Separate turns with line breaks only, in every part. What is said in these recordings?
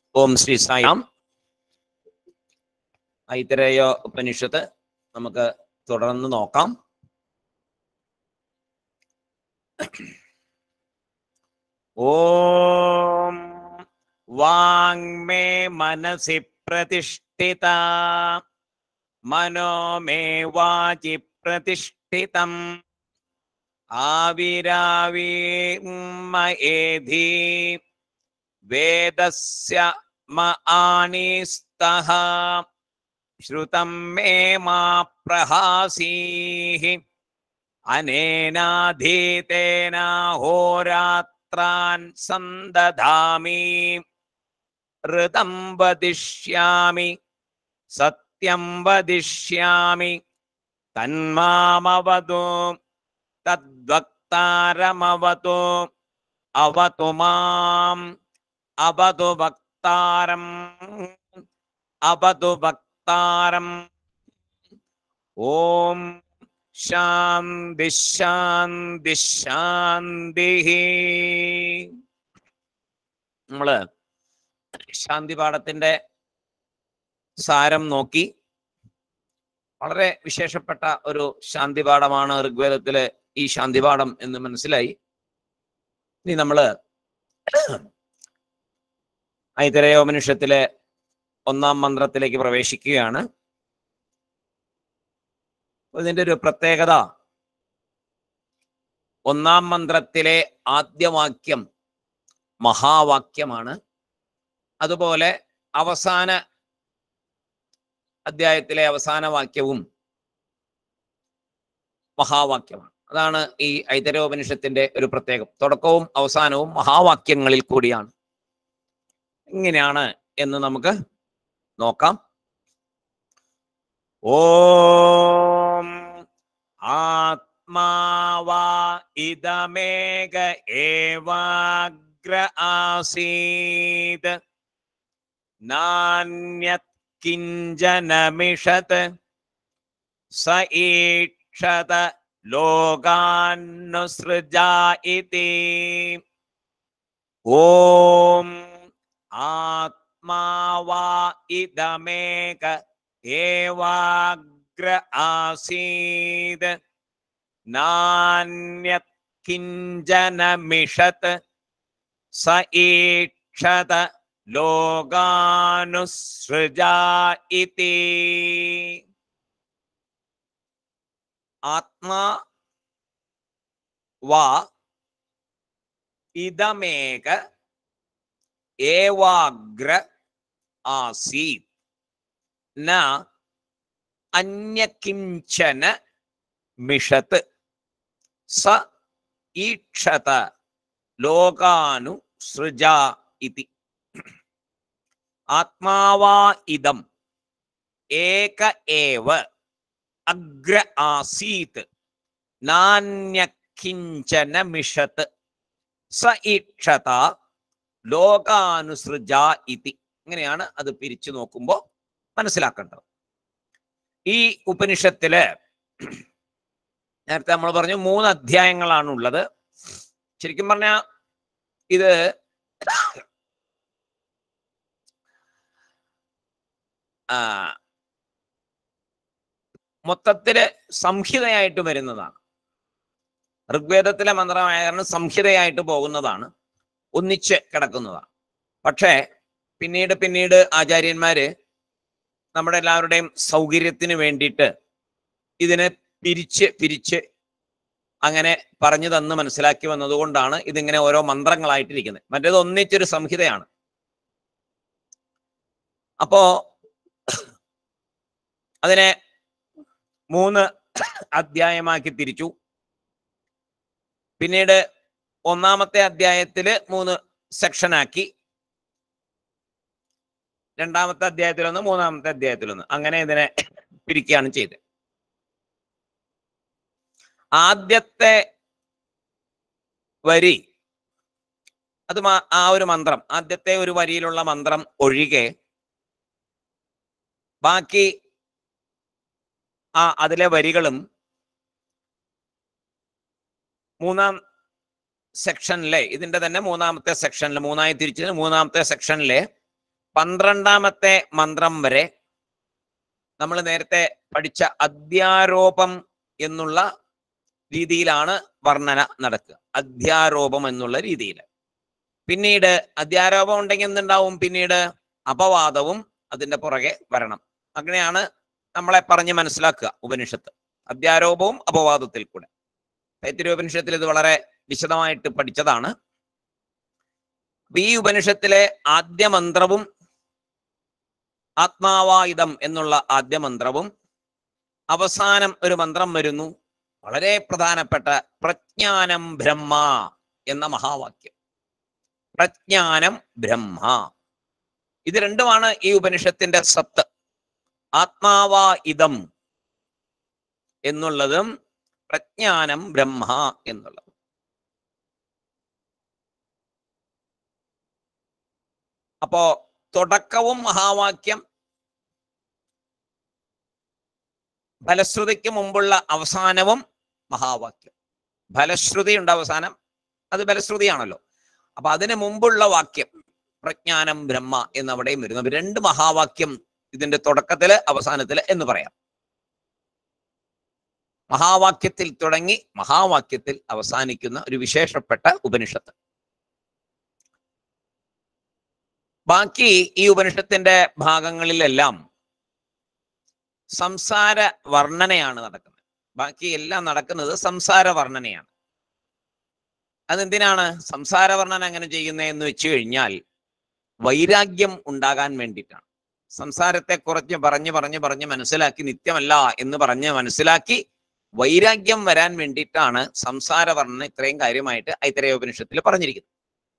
ഓം ശ്രീ സായാം ഐതരേയ ഉപനിഷത്ത് നമുക്ക് തുടർന്ന് നോക്കാം ഓം വാങ്മേ മനസി പ്രതിഷ്ഠിത മനോ മേ വാചി പ്രതിഷ്ഠിതം ആവിരാവീമേധി വേദസ്യ മ ആനീസ്തഃ ശ്രുതം മേ മാ പ്രഹാസീः അനേനാധീതേനാഹോരാത്രാൻ സന്തധാമി ഋതം വദിഷ്യാമി സത്യം വദിഷ്യാമി തന്മാമവതു തദ്വക്താരമവതു അവതു മാം അവതു വക്താരം അവതു വക്താരം ഓം ശാന്തി ശാന്തി ശാന്തി നമ്മള് ശാന്തി പാഠത്തിന്റെ സാരം നോക്കി വളരെ വിശേഷപ്പെട്ട ഒരു ശാന്തി പാഠമാണ് ഋഗ്വേദത്തിലെ ഈ ശാന്തി പാഠം എന്ന് മനസ്സിലായി ഇനി നമ്മള് ഐതരയോപനിഷത്തിലെ ഒന്നാം മന്ത്രത്തിലേക്ക് പ്രവേശിക്കുകയാണ് ഇതിന്റെ ഒരു പ്രത്യേകത ഒന്നാം മന്ത്രത്തിലെ ആദ്യവാക്യം മഹാവാക്യമാണ് അതുപോലെ അവസാന അധ്യായത്തിലെ അവസാന വാക്യവും മഹാവാക്യമാണ് അതാണ് ഈ ഐതരോപനിഷത്തിന്റെ ഒരു പ്രത്യേകം തുടക്കവും അവസാനവും മഹാവാക്യങ്ങളിൽ കൂടിയാണ് എങ്ങനെയാണ് എന്ന് നമുക്ക് നോക്കാം ഓം ആത്മാവാ ഇതമേക ഏവാഗ്ര ആസീത് നാന്യത് കിഞ്ചനമിഷത് സ ഈക്ഷത ലോകാന്നുസൃജ ഇതി ഓം ആത്മാവാ ഇതമേക ഏവാഗ്ര ആസീത് നാന്യത് കിഞ്ചനമിഷത് സ ഈക്ഷത ലോകാനുസൃജ ഇതി ആത്മാ വാ ഇതമേക ഏവാഗ്ര ആസീത് ന അന്യകിഞ്ചന മിഷത് സ ഈക്ഷത ലോകാനു സൃജ ഇതി ആത്മാവാ ഇതം ഏക ഏവ അഗ്ര ആസീത് നാന്യകിഞ്ചന മിഷത് സ ഈക്ഷത ലോകാനുസൃജ ഇതി ഇങ്ങനെയാണ് അത് പിരിച്ചു നോക്കുമ്പോൾ മനസ്സിലാക്കേണ്ടത് ഈ ഉപനിഷത്തില് നേരത്തെ നമ്മൾ പറഞ്ഞു മൂന്ന് അധ്യായങ്ങളാണ് ഉള്ളത് ശരിക്കും പറഞ്ഞാൽ ഇത് ആ, മൊത്തത്തില് സംഹിതയായിട്ട് വരുന്നതാണ് ഋഗ്വേദത്തിലെ മന്ത്രമായ കാരണം സംഹിതയായിട്ട് പോകുന്നതാണ് ഒന്നിച്ച് കിടക്കുന്നതാണ് പക്ഷേ പിന്നീട് പിന്നീട് ആചാര്യന്മാര് നമ്മുടെ എല്ലാവരുടെയും സൗകര്യത്തിന് വേണ്ടിയിട്ട് ഇതിനെ പിരിച്ച് പിരിച്ച് അങ്ങനെ പറഞ്ഞു തന്ന് മനസ്സിലാക്കി വന്നതുകൊണ്ടാണ് ഇതിങ്ങനെ ഓരോ മന്ത്രങ്ങളായിട്ടിരിക്കുന്നത് മറ്റേത് ഒന്നിച്ചൊരു സംഹിതയാണ് അപ്പോ അതിനെ മൂന്ന് അധ്യായമാക്കി തിരിച്ചു പിന്നീട് ഒന്നാമത്തെ അധ്യായത്തില് മൂന്ന് സെക്ഷനാക്കി രണ്ടാമത്തെ അധ്യായത്തിലൊന്ന് മൂന്നാമത്തെ അധ്യായത്തിലൊന്ന് അങ്ങനെ ഇതിനെ പിരിക്കുകയാണ് ചെയ്തത് ആദ്യത്തെ വരി അത് മാ- ആ ഒരു മന്ത്രം ആദ്യത്തെ ഒരു വരിയിലുള്ള മന്ത്രം ഒഴികെ ബാക്കി ആ അതിലെ വരികളും മൂന്നാം സെക്ഷനിലെ ഇതിന്റെ തന്നെ മൂന്നാമത്തെ സെക്ഷനിൽ മൂന്നായി തിരിച്ചത് മൂന്നാമത്തെ സെക്ഷനിലെ പന്ത്രണ്ടാമത്തെ മന്ത്രം വരെ നമ്മൾ നേരത്തെ പഠിച്ച അധ്യാരോപം എന്നുള്ള രീതിയിലാണ് വർണ്ണന നടക്കുക അധ്യാരോപം എന്നുള്ള രീതിയിൽ പിന്നീട് അധ്യാരോപം ഉണ്ടെങ്കിൽ എന്തുണ്ടാവും പിന്നീട് അപവാദവും അതിന്റെ പുറകെ വരണം അങ്ങനെയാണ് നമ്മളെ പറഞ്ഞ് മനസ്സിലാക്കുക ഉപനിഷത്ത് അധ്യാരോപവും അപവാദത്തിൽ കൂടെ തൈത്തിരി ഇത് വളരെ വിശദമായിട്ട് പഠിച്ചതാണ് അപ്പൊ ഈ ഉപനിഷത്തിലെ ആദ്യ മന്ത്രവും ആത്മാവായുധം എന്നുള്ള ആദ്യ മന്ത്രവും അവസാനം ഒരു മന്ത്രം വരുന്നു വളരെ പ്രധാനപ്പെട്ട പ്രജ്ഞാനം ബ്രഹ്മ എന്ന മഹാവാക്യം പ്രജ്ഞാനം ബ്രഹ്മ ഇത് രണ്ടുമാണ് ഈ ഉപനിഷത്തിന്റെ സത്ത് ആത്മാവാ ഇതം എന്നുള്ളതും പ്രജ്ഞാനം ബ്രഹ്മ എന്നുള്ളതും അപ്പോ തുടക്കവും മഹാവാക്യം ഫലശ്രുതിക്ക് മുമ്പുള്ള അവസാനവും മഹാവാക്യം ഫലശ്രുതി ഉണ്ട് അവസാനം അത് ഫലശ്രുതിയാണല്ലോ അപ്പൊ അതിന് മുമ്പുള്ള വാക്യം പ്രജ്ഞാനം ബ്രഹ്മ എന്ന് അവിടെയും വരുന്നു അപ്പൊ രണ്ട് മഹാവാക്യം ഇതിന്റെ തുടക്കത്തില് അവസാനത്തില് എന്ന് പറയാം മഹാവാക്യത്തിൽ തുടങ്ങി മഹാവാക്യത്തിൽ അവസാനിക്കുന്ന ഒരു വിശേഷപ്പെട്ട ഉപനിഷത്ത് ബാക്കി ഈ ഉപനിഷത്തിന്റെ ഭാഗങ്ങളിലെല്ലാം സംസാര വർണ്ണനയാണ് നടക്കുന്നത് ബാക്കി എല്ലാം നടക്കുന്നത് സംസാര വർണ്ണനയാണ് അതെന്തിനാണ് സംസാര വർണ്ണന അങ്ങനെ ചെയ്യുന്നതെന്ന് വെച്ച് കഴിഞ്ഞാൽ വൈരാഗ്യം ഉണ്ടാകാൻ വേണ്ടിയിട്ടാണ് സംസാരത്തെ കുറച്ച് പറഞ്ഞ് പറഞ്ഞ് പറഞ്ഞ് മനസ്സിലാക്കി നിത്യമല്ല എന്ന് പറഞ്ഞ് മനസ്സിലാക്കി വൈരാഗ്യം വരാൻ വേണ്ടിയിട്ടാണ് സംസാര വർണ്ണന ഇത്രയും കാര്യമായിട്ട് ഐത്തരയോപനിഷത്തിൽ പറഞ്ഞിരിക്കുന്നത്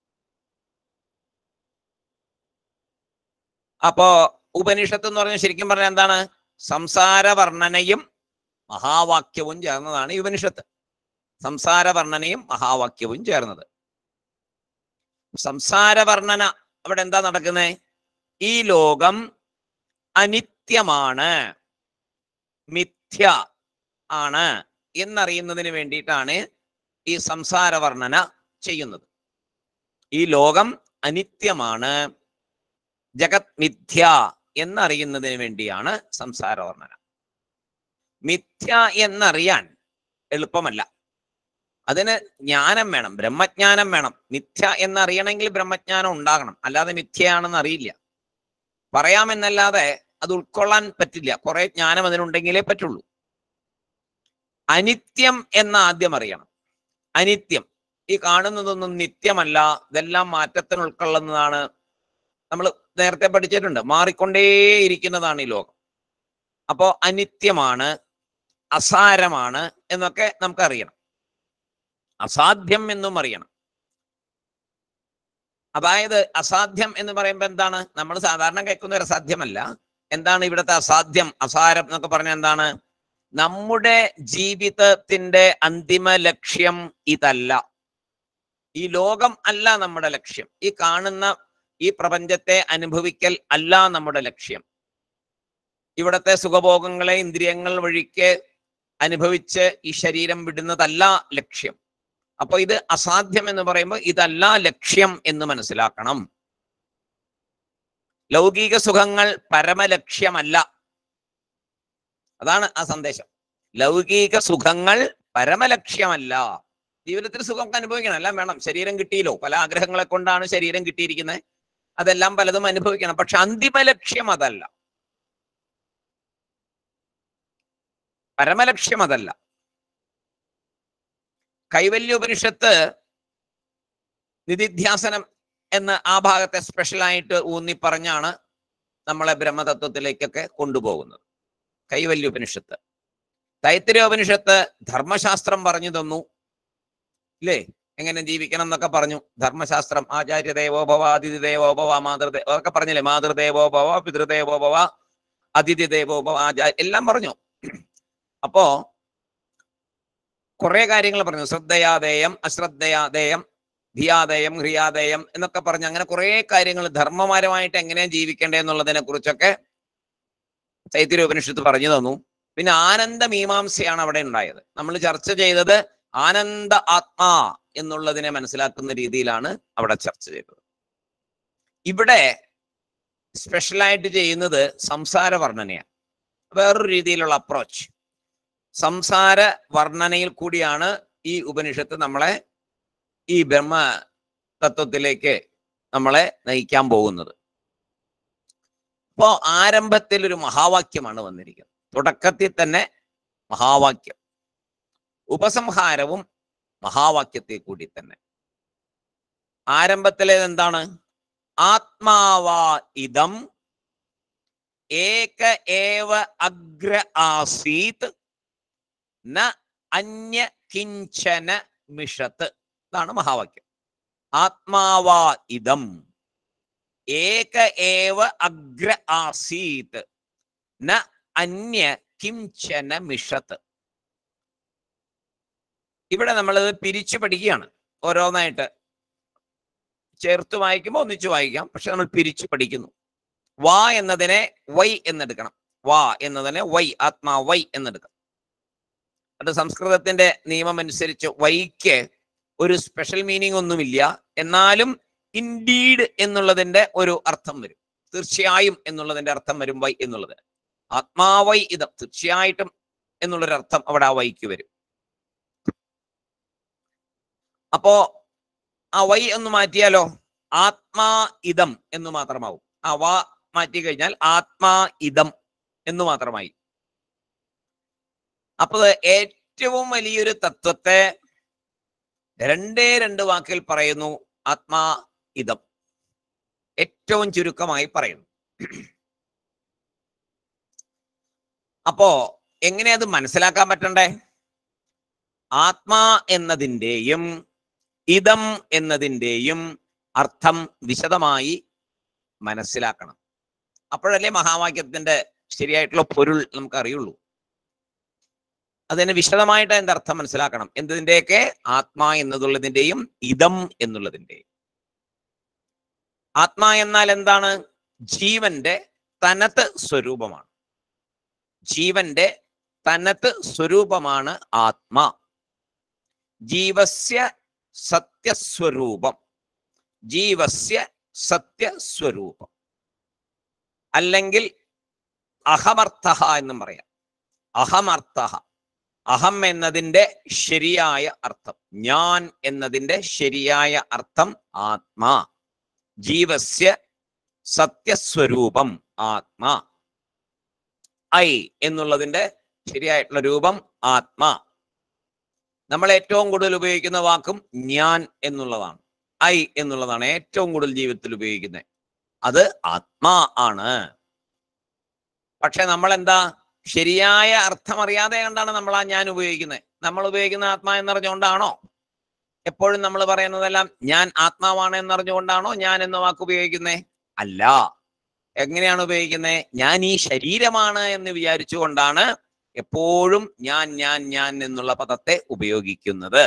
അപ്പോ ഉപനിഷത്ത് എന്ന് പറഞ്ഞാൽ ശരിക്കും പറഞ്ഞാൽ എന്താണ് സംസാര വർണ്ണനയും മഹാവാക്യവും ചേർന്നതാണ് ഈ ഉപനിഷത്ത് സംസാര വർണ്ണനയും മഹാവാക്യവും ചേർന്നത് സംസാര വർണ്ണന അവിടെ എന്താ നടക്കുന്നത് ഈ ലോകം അനിത്യമാണ് മിഥ്യ ആണ് എന്നറിയുന്നതിന് വേണ്ടിയിട്ടാണ് ഈ സംസാര വർണ്ണന ചെയ്യുന്നത് ഈ ലോകം അനിത്യമാണ് ജഗത് മിഥ്യ എന്നറിയുന്നതിന് വേണ്ടിയാണ് സംസാര വർണ്ണന മിഥ്യ എന്നറിയാൻ എളുപ്പമല്ല അതിന് ജ്ഞാനം വേണം ബ്രഹ്മജ്ഞാനം വേണം മിഥ്യ എന്നറിയണമെങ്കിൽ ബ്രഹ്മജ്ഞാനം ഉണ്ടാകണം അല്ലാതെ മിഥ്യയാണെന്ന് അറിയില്ല പറയാമെന്നല്ലാതെ അത് ഉൾക്കൊള്ളാൻ പറ്റില്ല കുറെ ജ്ഞാനം അതിനുണ്ടെങ്കിലേ പറ്റുള്ളൂ അനിത്യം എന്ന് ആദ്യം അറിയണം അനിത്യം ഈ കാണുന്നതൊന്നും നിത്യമല്ല ഇതെല്ലാം മാറ്റത്തിന് ഉൾക്കൊള്ളുന്നതാണ് നമ്മൾ നേരത്തെ പഠിച്ചിട്ടുണ്ട് മാറിക്കൊണ്ടേയിരിക്കുന്നതാണ് ഈ ലോകം അപ്പോ അനിത്യമാണ് അസാരമാണ് എന്നൊക്കെ നമുക്ക് അറിയണം അസാധ്യം എന്നും അറിയണം അതായത് അസാധ്യം എന്ന് പറയുമ്പോൾ എന്താണ് നമ്മൾ സാധാരണ കേൾക്കുന്ന ഒരു അസാധ്യമല്ല എന്താണ് ഇവിടുത്തെ അസാധ്യം അസാരം എന്നൊക്കെ പറഞ്ഞാൽ എന്താണ് നമ്മുടെ ജീവിതത്തിന്റെ അന്തിമ ലക്ഷ്യം ഇതല്ല ഈ ലോകം അല്ല നമ്മുടെ ലക്ഷ്യം ഈ കാണുന്ന ഈ പ്രപഞ്ചത്തെ അനുഭവിക്കൽ അല്ല നമ്മുടെ ലക്ഷ്യം ഇവിടത്തെ സുഖഭോഗങ്ങളെ ഇന്ദ്രിയങ്ങൾ വഴിക്ക് അനുഭവിച്ച് ഈ ശരീരം വിടുന്നതല്ല ലക്ഷ്യം അപ്പൊ ഇത് അസാധ്യം എന്ന് പറയുമ്പോൾ ഇതല്ല ലക്ഷ്യം എന്ന് മനസ്സിലാക്കണം ലൗകിക സുഖങ്ങൾ പരമലക്ഷ്യമല്ല അതാണ് ആ സന്ദേശം ലൗകിക സുഖങ്ങൾ പരമലക്ഷ്യമല്ല ജീവിതത്തിൽ സുഖം അനുഭവിക്കണം എല്ലാം വേണം ശരീരം കിട്ടിയല്ലോ പല ആഗ്രഹങ്ങളെ കൊണ്ടാണ് ശരീരം കിട്ടിയിരിക്കുന്നത് അതെല്ലാം പലതും അനുഭവിക്കണം പക്ഷെ അന്തിമ ലക്ഷ്യം അതല്ല പരമലക്ഷ്യം അതല്ല കൈവല്യോപനിഷത്ത് നിധിധ്യാസനം എന്ന് ആ ഭാഗത്തെ സ്പെഷ്യലായിട്ട് ഊന്നി പറഞ്ഞാണ് നമ്മളെ ബ്രഹ്മതത്വത്തിലേക്കൊക്കെ കൊണ്ടുപോകുന്നത് കൈവല്യോപനിഷത്ത് തൈത്തിരോപനിഷത്ത് ധർമ്മശാസ്ത്രം പറഞ്ഞു തന്നു ഇല്ലേ എങ്ങനെ ജീവിക്കണം എന്നൊക്കെ പറഞ്ഞു ധർമ്മശാസ്ത്രം ആചാര്യ ദേവോഭവ അതിഥി ദേവോഭവ മാതൃദേ അതൊക്കെ പറഞ്ഞില്ലേ മാതൃദേവോഭവ പിതൃദേവോഭവ അതിഥി ദേവോഭവ ആചാര്യ എല്ലാം പറഞ്ഞു അപ്പോ കുറെ കാര്യങ്ങൾ പറഞ്ഞു ശ്രദ്ധയാദേയം അശ്രദ്ധയാദേയം ധിയാദേയം ഹ്രിയാദേയം എന്നൊക്കെ പറഞ്ഞ് അങ്ങനെ കുറെ കാര്യങ്ങൾ ധർമ്മപരമായിട്ട് എങ്ങനെയാണ് ജീവിക്കേണ്ടത് എന്നുള്ളതിനെ കുറിച്ചൊക്കെ ചൈത്യരോപനിഷത്ത് പറഞ്ഞു തന്നു പിന്നെ ആനന്ദ മീമാംസയാണ് അവിടെ ഉണ്ടായത് നമ്മൾ ചർച്ച ചെയ്തത് ആനന്ദ ആത്മാ എന്നുള്ളതിനെ മനസ്സിലാക്കുന്ന രീതിയിലാണ് അവിടെ ചർച്ച ചെയ്തത് ഇവിടെ സ്പെഷ്യലായിട്ട് ചെയ്യുന്നത് സംസാര വർണ്ണനയാണ് വേറൊരു രീതിയിലുള്ള അപ്രോച്ച് സംസാര വർണ്ണനയിൽ കൂടിയാണ് ഈ ഉപനിഷത്ത് നമ്മളെ ഈ ബ്രഹ്മ തത്വത്തിലേക്ക് നമ്മളെ നയിക്കാൻ പോകുന്നത് അപ്പോ ആരംഭത്തിൽ ഒരു മഹാവാക്യമാണ് വന്നിരിക്കുന്നത് തുടക്കത്തിൽ തന്നെ മഹാവാക്യം ഉപസംഹാരവും മഹാവാക്യത്തിൽ കൂടി തന്നെ ആരംഭത്തിലേത് എന്താണ് ആത്മാവാ ഇതം ഏക ഏവ അഗ്ര ആസീത് ന അന്യ കിഞ്ചന മിഷത്ത് ഇതാണ് മഹാവാക്യം ആത്മാവാ ഇതം ഏക ഏവ അഗ്ര ആസീത് ന അന്യ കിംചന മിഷത്ത് ഇവിടെ നമ്മളത് പിരിച്ചു പഠിക്കുകയാണ് ഓരോന്നായിട്ട് ചേർത്ത് വായിക്കുമ്പോൾ ഒന്നിച്ച് വായിക്കാം പക്ഷെ നമ്മൾ പിരിച്ചു പഠിക്കുന്നു വാ എന്നതിനെ വൈ എന്നെടുക്കണം വാ എന്നതിനെ വൈ ആത്മാ വൈ എന്നെടുക്കണം അത് സംസ്കൃതത്തിന്റെ നിയമം അനുസരിച്ച് വൈക്ക് ഒരു സ്പെഷ്യൽ മീനിങ് ഒന്നുമില്ല എന്നാലും ഇൻഡീഡ് എന്നുള്ളതിന്റെ ഒരു അർത്ഥം വരും തീർച്ചയായും എന്നുള്ളതിന്റെ അർത്ഥം വരും വൈ എന്നുള്ളത് ആത്മാവൈ ഇതം തീർച്ചയായിട്ടും എന്നുള്ളൊരു അർത്ഥം അവിടെ ആ വൈക്ക് വരും അപ്പോ ആ വൈ ഒന്ന് മാറ്റിയാലോ ആത്മാ ഇതം എന്ന് മാത്രമാവും ആ വാ മാറ്റി കഴിഞ്ഞാൽ ആത്മാ ഇതം എന്ന് മാത്രമായി അപ്പൊ ഇത് ഏറ്റവും വലിയൊരു തത്വത്തെ രണ്ടേ രണ്ട് വാക്കിൽ പറയുന്നു ആത്മാ ഇതം ഏറ്റവും ചുരുക്കമായി പറയുന്നു അപ്പോ എങ്ങനെ അത് മനസ്സിലാക്കാൻ പറ്റണ്ടേ ആത്മാ എന്നതിൻ്റെയും ഇതം എന്നതിൻ്റെയും അർത്ഥം വിശദമായി മനസ്സിലാക്കണം അപ്പോഴല്ലേ മഹാവാക്യത്തിന്റെ ശരിയായിട്ടുള്ള പൊരുൾ നമുക്ക് അറിയുള്ളൂ അതിന് വിശദമായിട്ട് അതിന്റെ അർത്ഥം മനസ്സിലാക്കണം എന്തിന്റെയൊക്കെ ആത്മാ എന്നതുള്ളതിന്റെയും ഇതം എന്നുള്ളതിന്റെയും ആത്മാ എന്നാൽ എന്താണ് ജീവന്റെ തനത് സ്വരൂപമാണ് ജീവന്റെ തനത് സ്വരൂപമാണ് ആത്മാ ജീവസ്യ സത്യസ്വരൂപം ജീവസ്യ സത്യസ്വരൂപം അല്ലെങ്കിൽ അഹമർത്ഥ എന്നും പറയാം അഹമർത്ഥ അഹം എന്നതിൻ്റെ ശരിയായ അർത്ഥം ഞാൻ എന്നതിൻ്റെ ശരിയായ അർത്ഥം ആത്മാ ജീവസ്യ സത്യസ്വരൂപം ആത്മാ ഐ എന്നുള്ളതിന്റെ ശരിയായിട്ടുള്ള രൂപം ആത്മാ നമ്മൾ ഏറ്റവും കൂടുതൽ ഉപയോഗിക്കുന്ന വാക്കും ഞാൻ എന്നുള്ളതാണ് ഐ എന്നുള്ളതാണ് ഏറ്റവും കൂടുതൽ ജീവിതത്തിൽ ഉപയോഗിക്കുന്നത് അത് ആത്മാ ആണ് പക്ഷെ നമ്മൾ എന്താ ശരിയായ അർത്ഥം അറിയാതെ കണ്ടാണ് നമ്മൾ ആ ഞാൻ ഉപയോഗിക്കുന്നത് നമ്മൾ ഉപയോഗിക്കുന്ന ആത്മാ എന്നറിഞ്ഞുകൊണ്ടാണോ എപ്പോഴും നമ്മൾ പറയുന്നതെല്ലാം ഞാൻ ആത്മാവാണ് എന്നറിഞ്ഞുകൊണ്ടാണോ ഞാൻ എന്ന വാക്ക് ഉപയോഗിക്കുന്നത് അല്ല എങ്ങനെയാണ് ഉപയോഗിക്കുന്നത് ഞാൻ ഈ ശരീരമാണ് എന്ന് വിചാരിച്ചുകൊണ്ടാണ് എപ്പോഴും ഞാൻ ഞാൻ ഞാൻ എന്നുള്ള പദത്തെ ഉപയോഗിക്കുന്നത്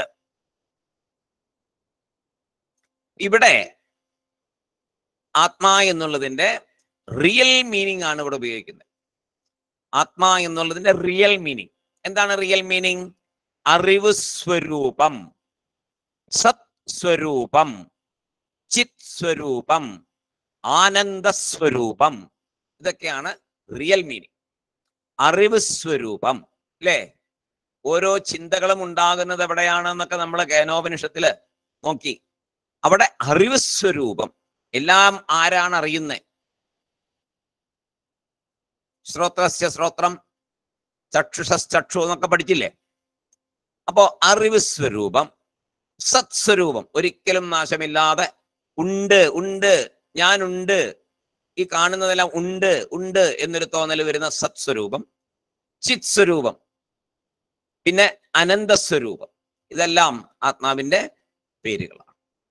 ഇവിടെ ആത്മാ എന്നുള്ളതിന്റെ റിയൽ മീനിങ് ആണ് ഇവിടെ ഉപയോഗിക്കുന്നത് ആത്മാ എന്നുള്ളതിന്റെ റിയൽ മീനിങ് എന്താണ് റിയൽ മീനിങ് അറിവ് സ്വരൂപം സത് സ്വരൂപം ചിത് സ്വരൂപം ആനന്ദ സ്വരൂപം ഇതൊക്കെയാണ് റിയൽ മീനിങ് അറിവ് സ്വരൂപം അല്ലേ ഓരോ ചിന്തകളും ഉണ്ടാകുന്നത് എവിടെയാണെന്നൊക്കെ നമ്മൾ കേനോപനിഷത്തില് നോക്കി അവിടെ അറിവ് സ്വരൂപം എല്ലാം ആരാണ് അറിയുന്നത് ശ്രോത്രസ്യ ശ്രോത്രം ചക്ഷുഷശ്ചക്ഷു എന്നൊക്കെ പഠിച്ചില്ലേ അപ്പോ അറിവ് സ്വരൂപം സത് സ്വരൂപം ഒരിക്കലും നാശമില്ലാതെ ഉണ്ട് ഉണ്ട് ഞാനുണ്ട് ഈ കാണുന്നതെല്ലാം ഉണ്ട് ഉണ്ട് എന്നൊരു തോന്നൽ വരുന്ന സത് സ്വരൂപം ചിത് സ്വരൂപം പിന്നെ അനന്തസ്വരൂപം ഇതെല്ലാം ആത്മാവിന്റെ പേരുകളാണ്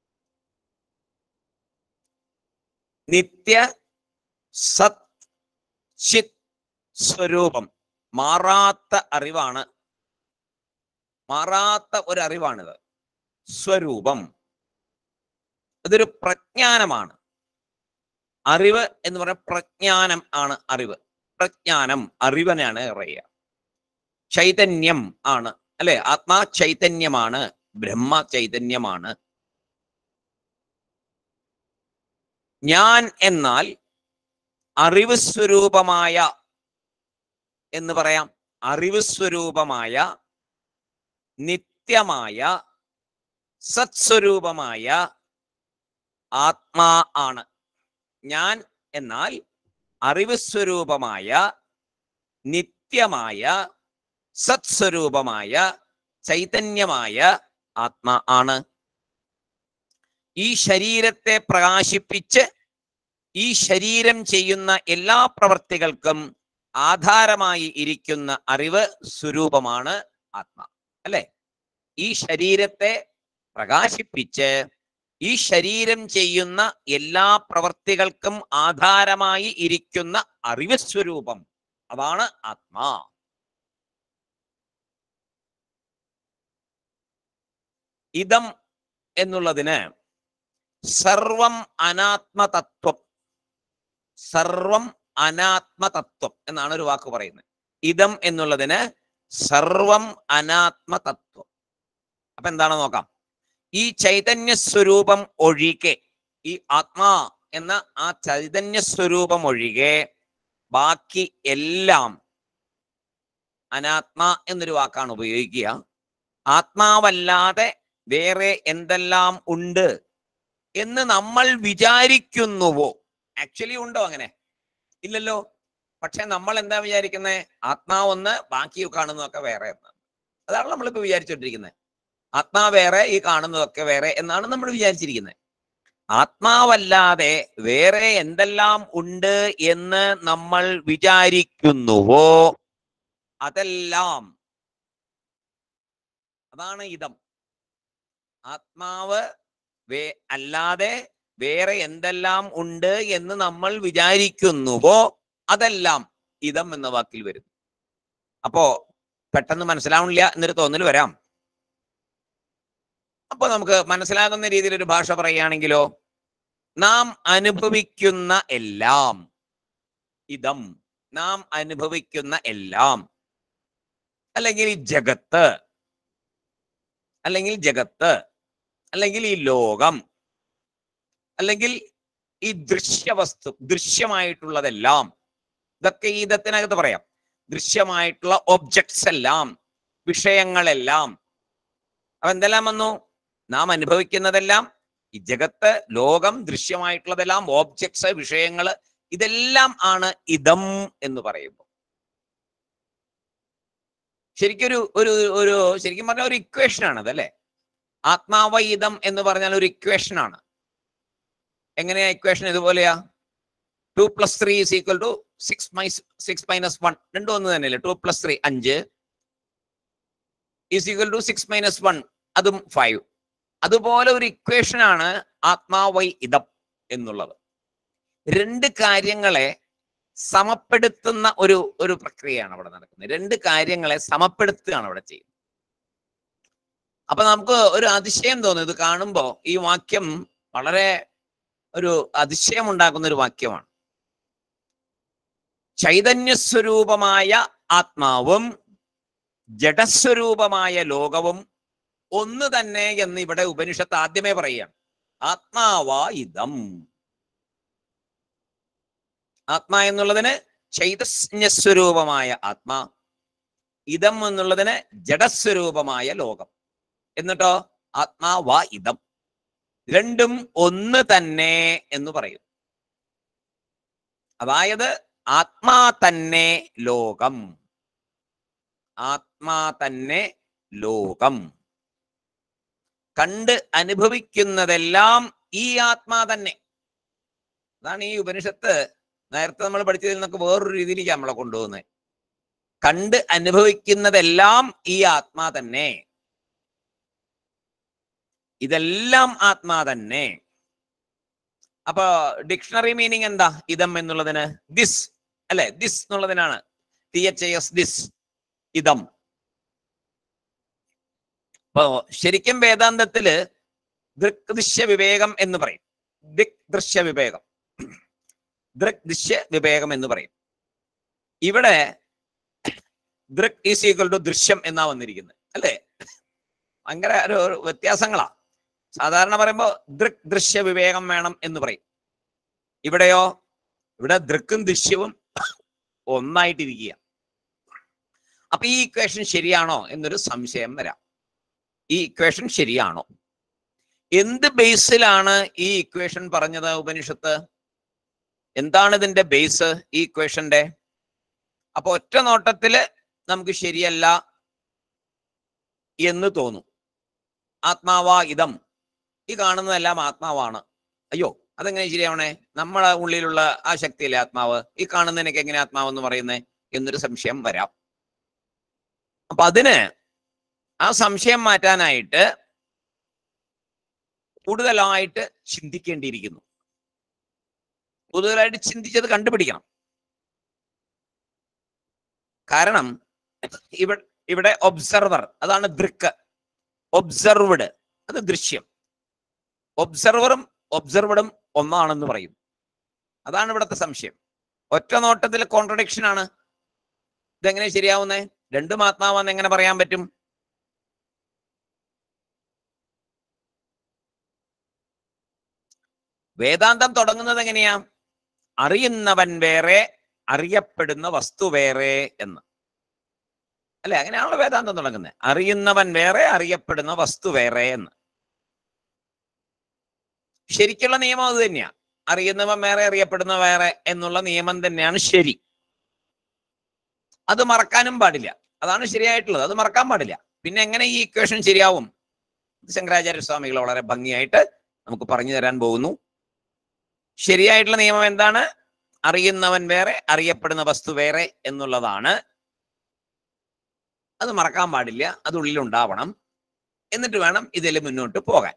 നിത്യ സത് ചിത് സ്വരൂപം മാറാത്ത അറിവാണ് മാറാത്ത ഒരു അറിവാണിത് സ്വരൂപം ഇതൊരു പ്രജ്ഞാനമാണ് അറിവ് എന്ന് പറഞ്ഞ പ്രജ്ഞാനം ആണ് അറിവ് പ്രജ്ഞാനം അറിവനാണ് പറയുക ചൈതന്യം ആണ് അല്ലെ ആത്മാ ചൈതന്യമാണ് ബ്രഹ്മ ചൈതന്യമാണ് ഞാൻ എന്നാൽ അറിവ് സ്വരൂപമായ എന്ന് പറയാം അറിവ് സ്വരൂപമായ നിത്യമായ സത്സ്വരൂപമായ ആത്മാ ആണ് ഞാൻ എന്നാൽ അറിവ് സ്വരൂപമായ നിത്യമായ സത്സ്വരൂപമായ ചൈതന്യമായ ആത്മാ ആണ് ഈ ശരീരത്തെ പ്രകാശിപ്പിച്ച് ഈ ശരീരം ചെയ്യുന്ന എല്ലാ പ്രവർത്തികൾക്കും ആധാരമായി ഇരിക്കുന്ന അറിവ് സ്വരൂപമാണ് ആത്മാ അല്ലെ ഈ ശരീരത്തെ പ്രകാശിപ്പിച്ച് ഈ ശരീരം ചെയ്യുന്ന എല്ലാ പ്രവർത്തികൾക്കും ആധാരമായി ഇരിക്കുന്ന അറിവ് സ്വരൂപം അതാണ് ആത്മാ ഇതം എന്നുള്ളതിന് സർവം അനാത്മതത്വം സർവം അനാത്മതത്വം എന്നാണ് ഒരു വാക്ക് പറയുന്നത് ഇതം എന്നുള്ളതിന് സർവം അനാത്മതത്വം അപ്പൊ എന്താണ് നോക്കാം ഈ ചൈതന്യ സ്വരൂപം ഒഴികെ ഈ ആത്മാ എന്ന ആ ചൈതന്യ സ്വരൂപം ഒഴികെ ബാക്കി എല്ലാം അനാത്മ എന്നൊരു വാക്കാണ് ഉപയോഗിക്കുക ആത്മാവല്ലാതെ വേറെ എന്തെല്ലാം ഉണ്ട് എന്ന് നമ്മൾ വിചാരിക്കുന്നുവോ ആക്ച്വലി ഉണ്ടോ അങ്ങനെ ഇല്ലല്ലോ പക്ഷെ നമ്മൾ എന്താ വിചാരിക്കുന്നത് ആത്മാവ് ഒന്ന് ബാക്കി കാണുന്നതൊക്കെ വേറെ എന്നാണ് അതാണ് നമ്മളിപ്പോ വിചാരിച്ചോണ്ടിരിക്കുന്നത് ആത്മാ വേറെ ഈ കാണുന്നതൊക്കെ വേറെ എന്നാണ് നമ്മൾ വിചാരിച്ചിരിക്കുന്നത് ആത്മാവല്ലാതെ വേറെ എന്തെല്ലാം ഉണ്ട് എന്ന് നമ്മൾ വിചാരിക്കുന്നുവോ അതെല്ലാം അതാണ് ഇതം ആത്മാവ് വേ അല്ലാതെ വേറെ എന്തെല്ലാം ഉണ്ട് എന്ന് നമ്മൾ വിചാരിക്കുന്നുവോ അതെല്ലാം ഇതം എന്ന വാക്കിൽ വരും അപ്പോ പെട്ടെന്ന് മനസ്സിലാവണില്ല എന്നൊരു തോന്നൽ വരാം അപ്പൊ നമുക്ക് മനസ്സിലാകുന്ന രീതിയിൽ ഒരു ഭാഷ പറയുകയാണെങ്കിലോ നാം അനുഭവിക്കുന്ന എല്ലാം ഇതം നാം അനുഭവിക്കുന്ന എല്ലാം അല്ലെങ്കിൽ ഈ ജഗത്ത് അല്ലെങ്കിൽ ജഗത്ത് അല്ലെങ്കിൽ ഈ ലോകം അല്ലെങ്കിൽ ഈ ദൃശ്യവസ്തു ദൃശ്യമായിട്ടുള്ളതെല്ലാം ഇതൊക്കെ ഈ ഇതത്തിനകത്ത് പറയാം ദൃശ്യമായിട്ടുള്ള ഒബ്ജക്ട്സ് എല്ലാം വിഷയങ്ങളെല്ലാം അപ്പൊ എന്തെല്ലാം വന്നു നാം അനുഭവിക്കുന്നതെല്ലാം ഈ ജഗത്ത് ലോകം ദൃശ്യമായിട്ടുള്ളതെല്ലാം ഓബ്ജക്ട്സ് വിഷയങ്ങൾ ഇതെല്ലാം ആണ് ഇതം എന്ന് പറയുമ്പോൾ ശരിക്കൊരു ഒരു ഒരു ശരിക്കും പറഞ്ഞ ഒരു ഇക്വേഷൻ ആണ് അതല്ലേ ആത്മാവ ഇതം എന്ന് പറഞ്ഞാൽ ഒരു ഇക്വേഷൻ ആണ് എങ്ങനെയാ ഇക്വേഷൻ ഇതുപോലെയാ two plus three is equal to six minus six minus one രണ്ടും ഒന്ന് തന്നെയല്ലേ ടു പ്ലസ് ത്രീ അഞ്ച് is equal to six minus one അതും ഫൈവ് അതുപോലെ ഒരു ഇക്വേഷൻ ആണ് ആത്മാവൈ ഇതം എന്നുള്ളത് രണ്ട് കാര്യങ്ങളെ സമപ്പെടുത്തുന്ന ഒരു ഒരു പ്രക്രിയയാണ് അവിടെ നടക്കുന്നത് രണ്ട് കാര്യങ്ങളെ സമപ്പെടുത്തുകയാണ് അവിടെ ചെയ്യുന്നത് അപ്പൊ നമുക്ക് ഒരു അതിശയം തോന്നും ഇത് കാണുമ്പോൾ ഈ വാക്യം വളരെ ഒരു അതിശയം ഉണ്ടാക്കുന്ന ഒരു വാക്യമാണ് ചൈതന്യസ്വരൂപമായ ആത്മാവും ജഡസ്വരൂപമായ ലോകവും ഒന്ന് തന്നെ എന്ന് ഇവിടെ ഉപനിഷത്ത് ആദ്യമേ പറയുകയാണ് ആത്മാവാ ഇതം ആത്മാ എന്നുള്ളതിന് ചൈതന്യസ്വരൂപമായ ആത്മാ ഇതം എന്നുള്ളതിന് ജഡസ്വരൂപമായ ലോകം എന്നിട്ടോ ആത്മാവാ ഇതം രണ്ടും ഒന്ന് തന്നെ എന്ന് പറയും അതായത് ആത്മാ തന്നെ ലോകം ആത്മാ തന്നെ ലോകം കണ്ട് അനുഭവിക്കുന്നതെല്ലാം ഈ ആത്മാ തന്നെ അതാണ് ഈ ഉപനിഷത്ത് നേരത്തെ നമ്മൾ പഠിച്ചതിൽ നിന്നൊക്കെ വേറൊരു രീതിയിലേക്ക് നമ്മളെ കൊണ്ടുപോകുന്നത് കണ്ട് അനുഭവിക്കുന്നതെല്ലാം ഈ ആത്മാ തന്നെ ഇതെല്ലാം ആത്മാ തന്നെ അപ്പൊ ഡിക്ഷണറി മീനിങ് എന്താ ഇതം എന്നുള്ളതിന് ദിസ് അല്ലെ ദിസ് എന്നുള്ളതിനാണ് ടി എച്ച് എസ് ദിസ് ഇതം അപ്പോ ശരിക്കും വേദാന്തത്തില് ദൃക് ദൃശ്യ വിവേകം എന്ന് പറയും ദിക് ദൃശ്യ വിവേകം ദൃക് ദൃശ്യ വിവേകം എന്ന് പറയും ഇവിടെ ദൃക് ഈസ് ഈക്വൽ ടു ദൃശ്യം എന്നാ വന്നിരിക്കുന്നത് അല്ലേ ഭയങ്കര ഒരു ഒരു വ്യത്യാസങ്ങളാ സാധാരണ പറയുമ്പോൾ ദൃക് ദൃശ്യ വിവേകം വേണം എന്ന് പറയും ഇവിടെയോ ഇവിടെ ദൃക്കും ദൃശ്യവും ഒന്നായിട്ടിരിക്കുക അപ്പൊ ഈ ഇക്വേഷൻ ശരിയാണോ എന്നൊരു സംശയം വരാം ഈ ഇക്വേഷൻ ശരിയാണോ എന്ത് ബേസിലാണ് ഈ ഇക്വേഷൻ പറഞ്ഞത് ഉപനിഷത്ത് എന്താണ് ഇതിന്റെ ബേസ് ഈ ഇക്വേഷന്റെ അപ്പൊ ഒറ്റ നോട്ടത്തില് നമുക്ക് ശരിയല്ല എന്ന് തോന്നും ആത്മാവാ ഇതം ഈ കാണുന്നതെല്ലാം ആത്മാവാണ് അയ്യോ അതെങ്ങനെ ശരിയാവണേ നമ്മളെ ഉള്ളിലുള്ള ആ ശക്തിയിലെ ആത്മാവ് ഈ കാണുന്നതിനൊക്കെ എങ്ങനെ ആത്മാവ് എന്ന് പറയുന്നത് എന്നൊരു സംശയം വരാം അപ്പൊ അതിന് ആ സംശയം മാറ്റാനായിട്ട് കൂടുതലായിട്ട് ചിന്തിക്കേണ്ടിയിരിക്കുന്നു കൂടുതലായിട്ട് ചിന്തിച്ചത് കണ്ടുപിടിക്കണം കാരണം ഇവിടെ ഇവിടെ ഒബ്സർവർ അതാണ് ദൃക്ക് ഒബ്സർവ്ഡ് അത് ദൃശ്യം ഒബ്സർവറും ഒബ്സർവഡും ഒന്നാണെന്ന് പറയും അതാണ് ഇവിടുത്തെ സംശയം ഒറ്റ നോട്ടത്തിൽ കോൺട്രഡിക്ഷൻ ആണ് ഇതെങ്ങനെ ശരിയാവുന്നേ രണ്ടും ആത്മാവാന്ന് എങ്ങനെ പറയാൻ പറ്റും വേദാന്തം തുടങ്ങുന്നത് എങ്ങനെയാ അറിയുന്നവൻ വേറെ അറിയപ്പെടുന്ന വസ്തു വേറെ എന്ന് അല്ലെ അങ്ങനെയാണല്ലോ വേദാന്തം തുടങ്ങുന്നത് അറിയുന്നവൻ വേറെ അറിയപ്പെടുന്ന വസ്തു വേറെ എന്ന് ശരിക്കുള്ള നിയമം അത് തന്നെയാ അറിയുന്നവൻ വേറെ അറിയപ്പെടുന്ന വേറെ എന്നുള്ള നിയമം തന്നെയാണ് ശരി അത് മറക്കാനും പാടില്ല അതാണ് ശരിയായിട്ടുള്ളത് അത് മറക്കാൻ പാടില്ല പിന്നെ എങ്ങനെ ഈ ഇക്വേഷൻ ശരിയാവും ഇത് ശങ്കരാചാര്യ സ്വാമികൾ വളരെ ഭംഗിയായിട്ട് നമുക്ക് പറഞ്ഞു തരാൻ പോകുന്നു ശരിയായിട്ടുള്ള നിയമം എന്താണ് അറിയുന്നവൻ വേറെ അറിയപ്പെടുന്ന വസ്തു വേറെ എന്നുള്ളതാണ് അത് മറക്കാൻ പാടില്ല അത് ഉള്ളിലുണ്ടാവണം എന്നിട്ട് വേണം ഇതിൽ മുന്നോട്ട് പോകാൻ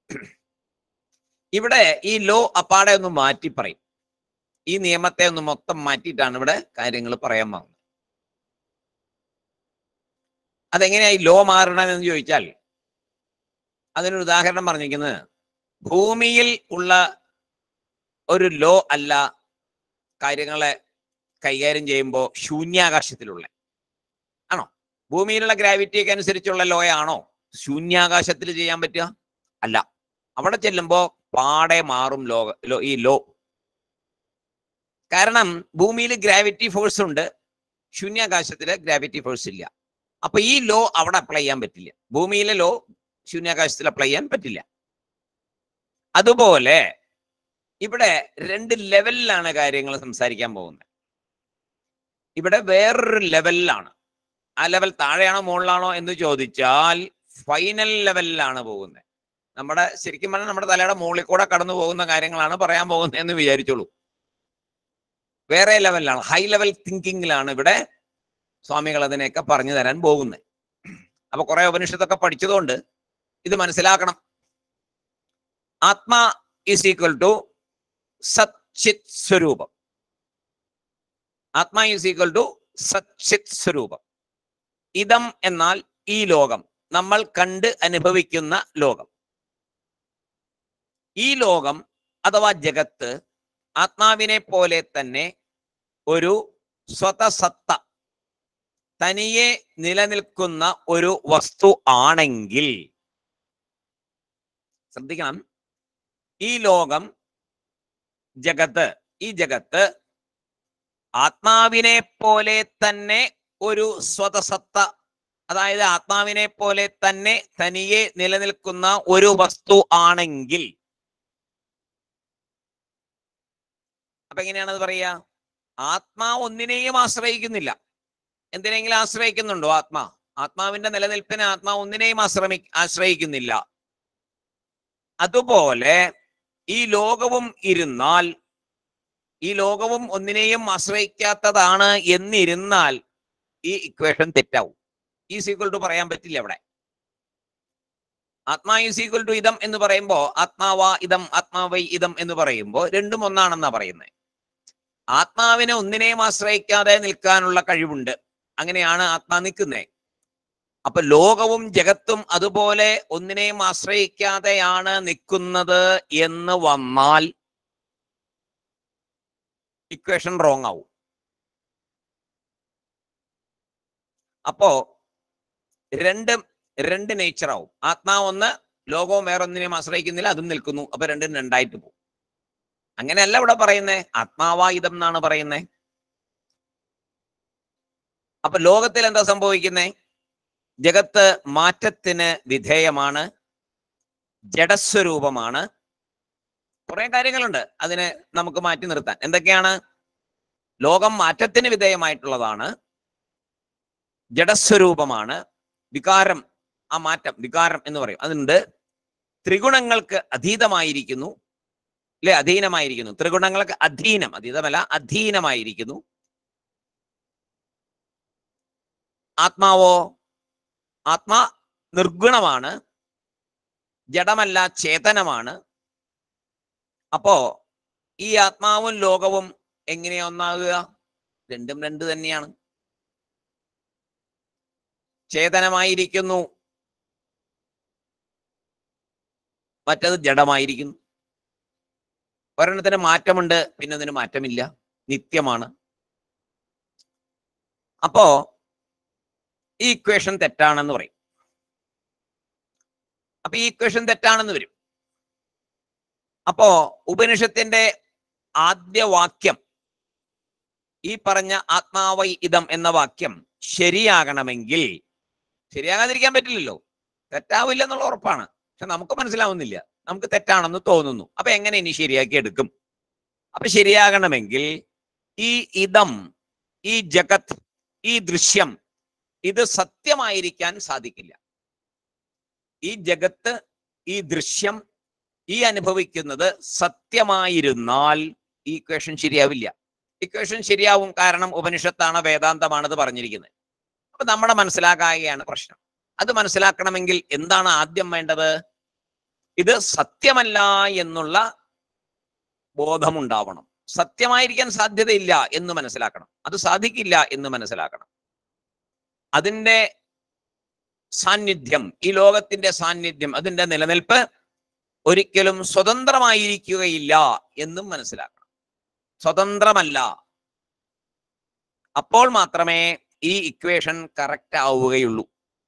ഇവിടെ ഈ ലോ അപ്പാടെ ഒന്ന് മാറ്റി പറയും ഈ നിയമത്തെ ഒന്ന് മൊത്തം മാറ്റിയിട്ടാണ് ഇവിടെ കാര്യങ്ങൾ പറയാൻ പോകുന്നത് അതെങ്ങനെയാ ഈ ലോ മാറണമെന്ന് ചോദിച്ചാൽ അതിനൊരു ഉദാഹരണം പറഞ്ഞിരിക്കുന്നത് ഭൂമിയിൽ ഉള്ള ഒരു ലോ അല്ല കാര്യങ്ങളെ കൈകാര്യം ചെയ്യുമ്പോൾ ശൂന്യാകാശത്തിലുള്ള ആണോ ഭൂമിയിലുള്ള ഗ്രാവിറ്റിയൊക്കെ അനുസരിച്ചുള്ള ലോ ആണോ ശൂന്യാകാശത്തിൽ ചെയ്യാൻ പറ്റുക അല്ല അവിടെ ചെല്ലുമ്പോൾ പാടെ മാറും ലോക ലോ ഈ ലോ കാരണം ഭൂമിയിൽ ഗ്രാവിറ്റി ഫോഴ്സ് ഉണ്ട് ശൂന്യാകാശത്തില് ഗ്രാവിറ്റി ഫോഴ്സ് ഇല്ല അപ്പൊ ഈ ലോ അവിടെ അപ്ലൈ ചെയ്യാൻ പറ്റില്ല ഭൂമിയിലെ ലോ ശൂന്യാകാശത്തിൽ അപ്ലൈ ചെയ്യാൻ പറ്റില്ല അതുപോലെ ഇവിടെ രണ്ട് ലെവലിലാണ് കാര്യങ്ങൾ സംസാരിക്കാൻ പോകുന്നത് ഇവിടെ വേറൊരു ലെവലിലാണ് ആ ലെവൽ താഴെയാണോ മുകളിലാണോ എന്ന് ചോദിച്ചാൽ ഫൈനൽ ലെവലിലാണ് പോകുന്നത് നമ്മുടെ ശരിക്കും പറഞ്ഞാൽ നമ്മുടെ തലയുടെ മുകളിൽ കൂടെ കടന്നു പോകുന്ന കാര്യങ്ങളാണ് പറയാൻ പോകുന്നത് എന്ന് വിചാരിച്ചോളൂ വേറെ ലെവലിലാണ് ഹൈ ലെവൽ തിങ്കിങ്ങിലാണ് ഇവിടെ സ്വാമികൾ അതിനെയൊക്കെ പറഞ്ഞു തരാൻ പോകുന്നത് അപ്പൊ കുറെ ഉപനിഷത്തൊക്കെ പഠിച്ചതുകൊണ്ട് ഇത് മനസ്സിലാക്കണം ആത്മാ ഈസ് ഈക്വൽ ടു സച്ചിത് സ്വരൂപം ആത്മാ ഈസ് ഈക്വൽ ടു സച്ചിത് സ്വരൂപം ഇതം എന്നാൽ ഈ ലോകം നമ്മൾ കണ്ട് അനുഭവിക്കുന്ന ലോകം ഈ ലോകം അഥവാ ജഗത്ത് ആത്മാവിനെ പോലെ തന്നെ ഒരു സ്വതസത്ത തനിയെ നിലനിൽക്കുന്ന ഒരു വസ്തു ആണെങ്കിൽ ശ്രദ്ധിക്കണം ഈ ലോകം ജഗത്ത് ഈ ജഗത്ത് ആത്മാവിനെ പോലെ തന്നെ ഒരു സ്വതസത്ത അതായത് ആത്മാവിനെ പോലെ തന്നെ തനിയെ നിലനിൽക്കുന്ന ഒരു വസ്തു ആണെങ്കിൽ അപ്പൊ എങ്ങനെയാണ് അത് പറയുക ആത്മാ ഒന്നിനെയും ആശ്രയിക്കുന്നില്ല എന്തിനെങ്കിലും ആശ്രയിക്കുന്നുണ്ടോ ആത്മാ ആത്മാവിന്റെ നിലനിൽപ്പിന് ആത്മാ ഒന്നിനെയും ആശ്രമി ആശ്രയിക്കുന്നില്ല അതുപോലെ ഈ ലോകവും ഇരുന്നാൽ ഈ ലോകവും ഒന്നിനെയും ആശ്രയിക്കാത്തതാണ് എന്നിരുന്നാൽ ഈ ഇക്വേഷൻ തെറ്റാവും ഈ സീക്വൽ ടു പറയാൻ പറ്റില്ല അവിടെ ആത്മാ ഈസ് ഈക്വൽ ടു ഇതം എന്ന് പറയുമ്പോ ആത്മാവാ ഇതം ആത്മാവൈ ഇതം എന്ന് പറയുമ്പോൾ രണ്ടും ഒന്നാണെന്നാ പറയുന്നത് ആത്മാവിനെ ഒന്നിനെയും ആശ്രയിക്കാതെ നിൽക്കാനുള്ള കഴിവുണ്ട് അങ്ങനെയാണ് ആത്മാ നിൽക്കുന്നത് അപ്പൊ ലോകവും ജഗത്തും അതുപോലെ ഒന്നിനെയും ആശ്രയിക്കാതെയാണ് നിൽക്കുന്നത് എന്ന് വന്നാൽ ഇക്വേഷൻ റോങ് ആവും അപ്പോ രണ്ട് രണ്ട് നേച്ചർ ആവും ആത്മാവ് ഒന്ന് ലോകവും വേറെ ഒന്നിനെയും ആശ്രയിക്കുന്നില്ല അതും നിൽക്കുന്നു അപ്പൊ രണ്ടും രണ്ടായിട്ട് പോകും അങ്ങനെയല്ല ഇവിടെ പറയുന്നേ ആത്മാവായുധം എന്നാണ് പറയുന്നേ അപ്പൊ ലോകത്തിൽ എന്താ സംഭവിക്കുന്നേ ജഗത്ത് മാറ്റത്തിന് വിധേയമാണ് ജഡസ്വരൂപമാണ് കുറെ കാര്യങ്ങളുണ്ട് അതിനെ നമുക്ക് മാറ്റി നിർത്താൻ എന്തൊക്കെയാണ് ലോകം മാറ്റത്തിന് വിധേയമായിട്ടുള്ളതാണ് ജഡസ്വരൂപമാണ് വികാരം ആ മാറ്റം വികാരം എന്ന് പറയും അതുണ്ട് ത്രിഗുണങ്ങൾക്ക് അതീതമായിരിക്കുന്നു അല്ലെ അധീനമായിരിക്കുന്നു ത്രിഗുണങ്ങൾക്ക് അധീനം അതീതമല്ല അധീനമായിരിക്കുന്നു ആത്മാവോ ആത്മാ നിർഗുണമാണ് ജഡമല്ല ചേതനമാണ് അപ്പോ ഈ ആത്മാവും ലോകവും എങ്ങനെയാ ഒന്നാകുക രണ്ടും രണ്ട് തന്നെയാണ് ചേതനമായിരിക്കുന്നു മറ്റത് ജഡമായിരിക്കുന്നു ഒരെണ്ണത്തിന് മാറ്റമുണ്ട് പിന്നെ അതിന് മാറ്റമില്ല നിത്യമാണ് അപ്പോ ഈ ഇക്വേഷൻ തെറ്റാണെന്ന് പറയും അപ്പൊ ഈ ഇക്വേഷൻ തെറ്റാണെന്ന് വരും അപ്പോ ഉപനിഷത്തിന്റെ ആദ്യ വാക്യം ഈ പറഞ്ഞ ആത്മാവൈ ഇതം എന്ന വാക്യം ശരിയാകണമെങ്കിൽ ശരിയാകാതിരിക്കാൻ പറ്റില്ലല്ലോ തെറ്റാവില്ല എന്നുള്ള ഉറപ്പാണ് പക്ഷെ നമുക്ക് മനസ്സിലാവുന്നില്ല നമുക്ക് തെറ്റാണെന്ന് തോന്നുന്നു അപ്പൊ എങ്ങനെ ഇനി ശരിയാക്കി എടുക്കും അപ്പൊ ശരിയാകണമെങ്കിൽ ഈ ഇതം ഈ ജഗത് ഈ ദൃശ്യം ഇത് സത്യമായിരിക്കാൻ സാധിക്കില്ല ഈ ജഗത്ത് ഈ ദൃശ്യം ഈ അനുഭവിക്കുന്നത് സത്യമായിരുന്നാൽ ഈ ഇക്വേഷൻ ശരിയാവില്ല ഇക്വേഷൻ ശരിയാവും കാരണം ഉപനിഷത്താണ് വേദാന്തമാണ് ഇത് പറഞ്ഞിരിക്കുന്നത് അപ്പൊ നമ്മുടെ മനസ്സിലാക്കുകയാണ് പ്രശ്നം അത് മനസ്സിലാക്കണമെങ്കിൽ എന്താണ് ആദ്യം വേണ്ടത് ഇത് സത്യമല്ല എന്നുള്ള ബോധമുണ്ടാവണം സത്യമായിരിക്കാൻ സാധ്യതയില്ല എന്ന് മനസ്സിലാക്കണം അത് സാധിക്കില്ല എന്ന് മനസ്സിലാക്കണം അതിന്റെ സാന്നിധ്യം ഈ ലോകത്തിന്റെ സാന്നിധ്യം അതിന്റെ നിലനിൽപ്പ് ഒരിക്കലും സ്വതന്ത്രമായിരിക്കുകയില്ല എന്നും മനസ്സിലാക്കണം സ്വതന്ത്രമല്ല അപ്പോൾ മാത്രമേ ഈ ഇക്വേഷൻ കറക്റ്റ് ആവുകയുള്ളൂ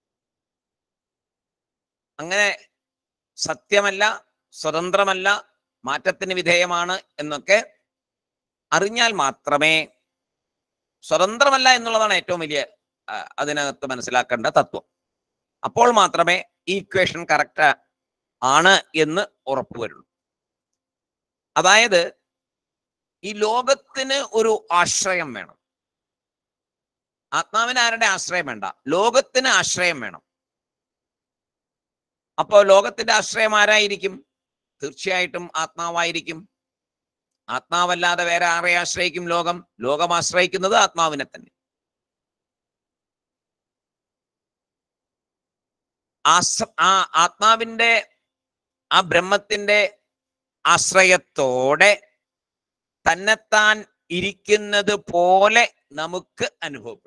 അങ്ങനെ സത്യമല്ല സ്വതന്ത്രമല്ല മാറ്റത്തിന് വിധേയമാണ് എന്നൊക്കെ അറിഞ്ഞാൽ മാത്രമേ സ്വതന്ത്രമല്ല എന്നുള്ളതാണ് ഏറ്റവും വലിയ ആ, അതിനകത്ത് മനസ്സിലാക്കേണ്ട തത്വം അപ്പോൾ മാത്രമേ ഈ ഇക്വേഷൻ കറക്റ്റ് ആണ് എന്ന് ഉറപ്പുവരുള്ളൂ അതായത് ഈ ലോകത്തിന് ഒരു ആശ്രയം വേണം ആത്മാവിന് ആരുടെ ആശ്രയം വേണ്ട ലോകത്തിന് ആശ്രയം വേണം അപ്പോ ലോകത്തിന്റെ ആശ്രയം ആരായിരിക്കും തീർച്ചയായിട്ടും ആത്മാവായിരിക്കും ആത്മാവല്ലാതെ വേറെ ആരെ ആശ്രയിക്കും ലോകം ലോകം ആശ്രയിക്കുന്നത് ആത്മാവിനെ തന്നെ ആശ്ര ആ ആത്മാവിന്റെ ആ ബ്രഹ്മത്തിന്റെ ആശ്രയത്തോടെ തന്നെത്താൻ ഇരിക്കുന്നത് പോലെ നമുക്ക് അനുഭവപ്പെടും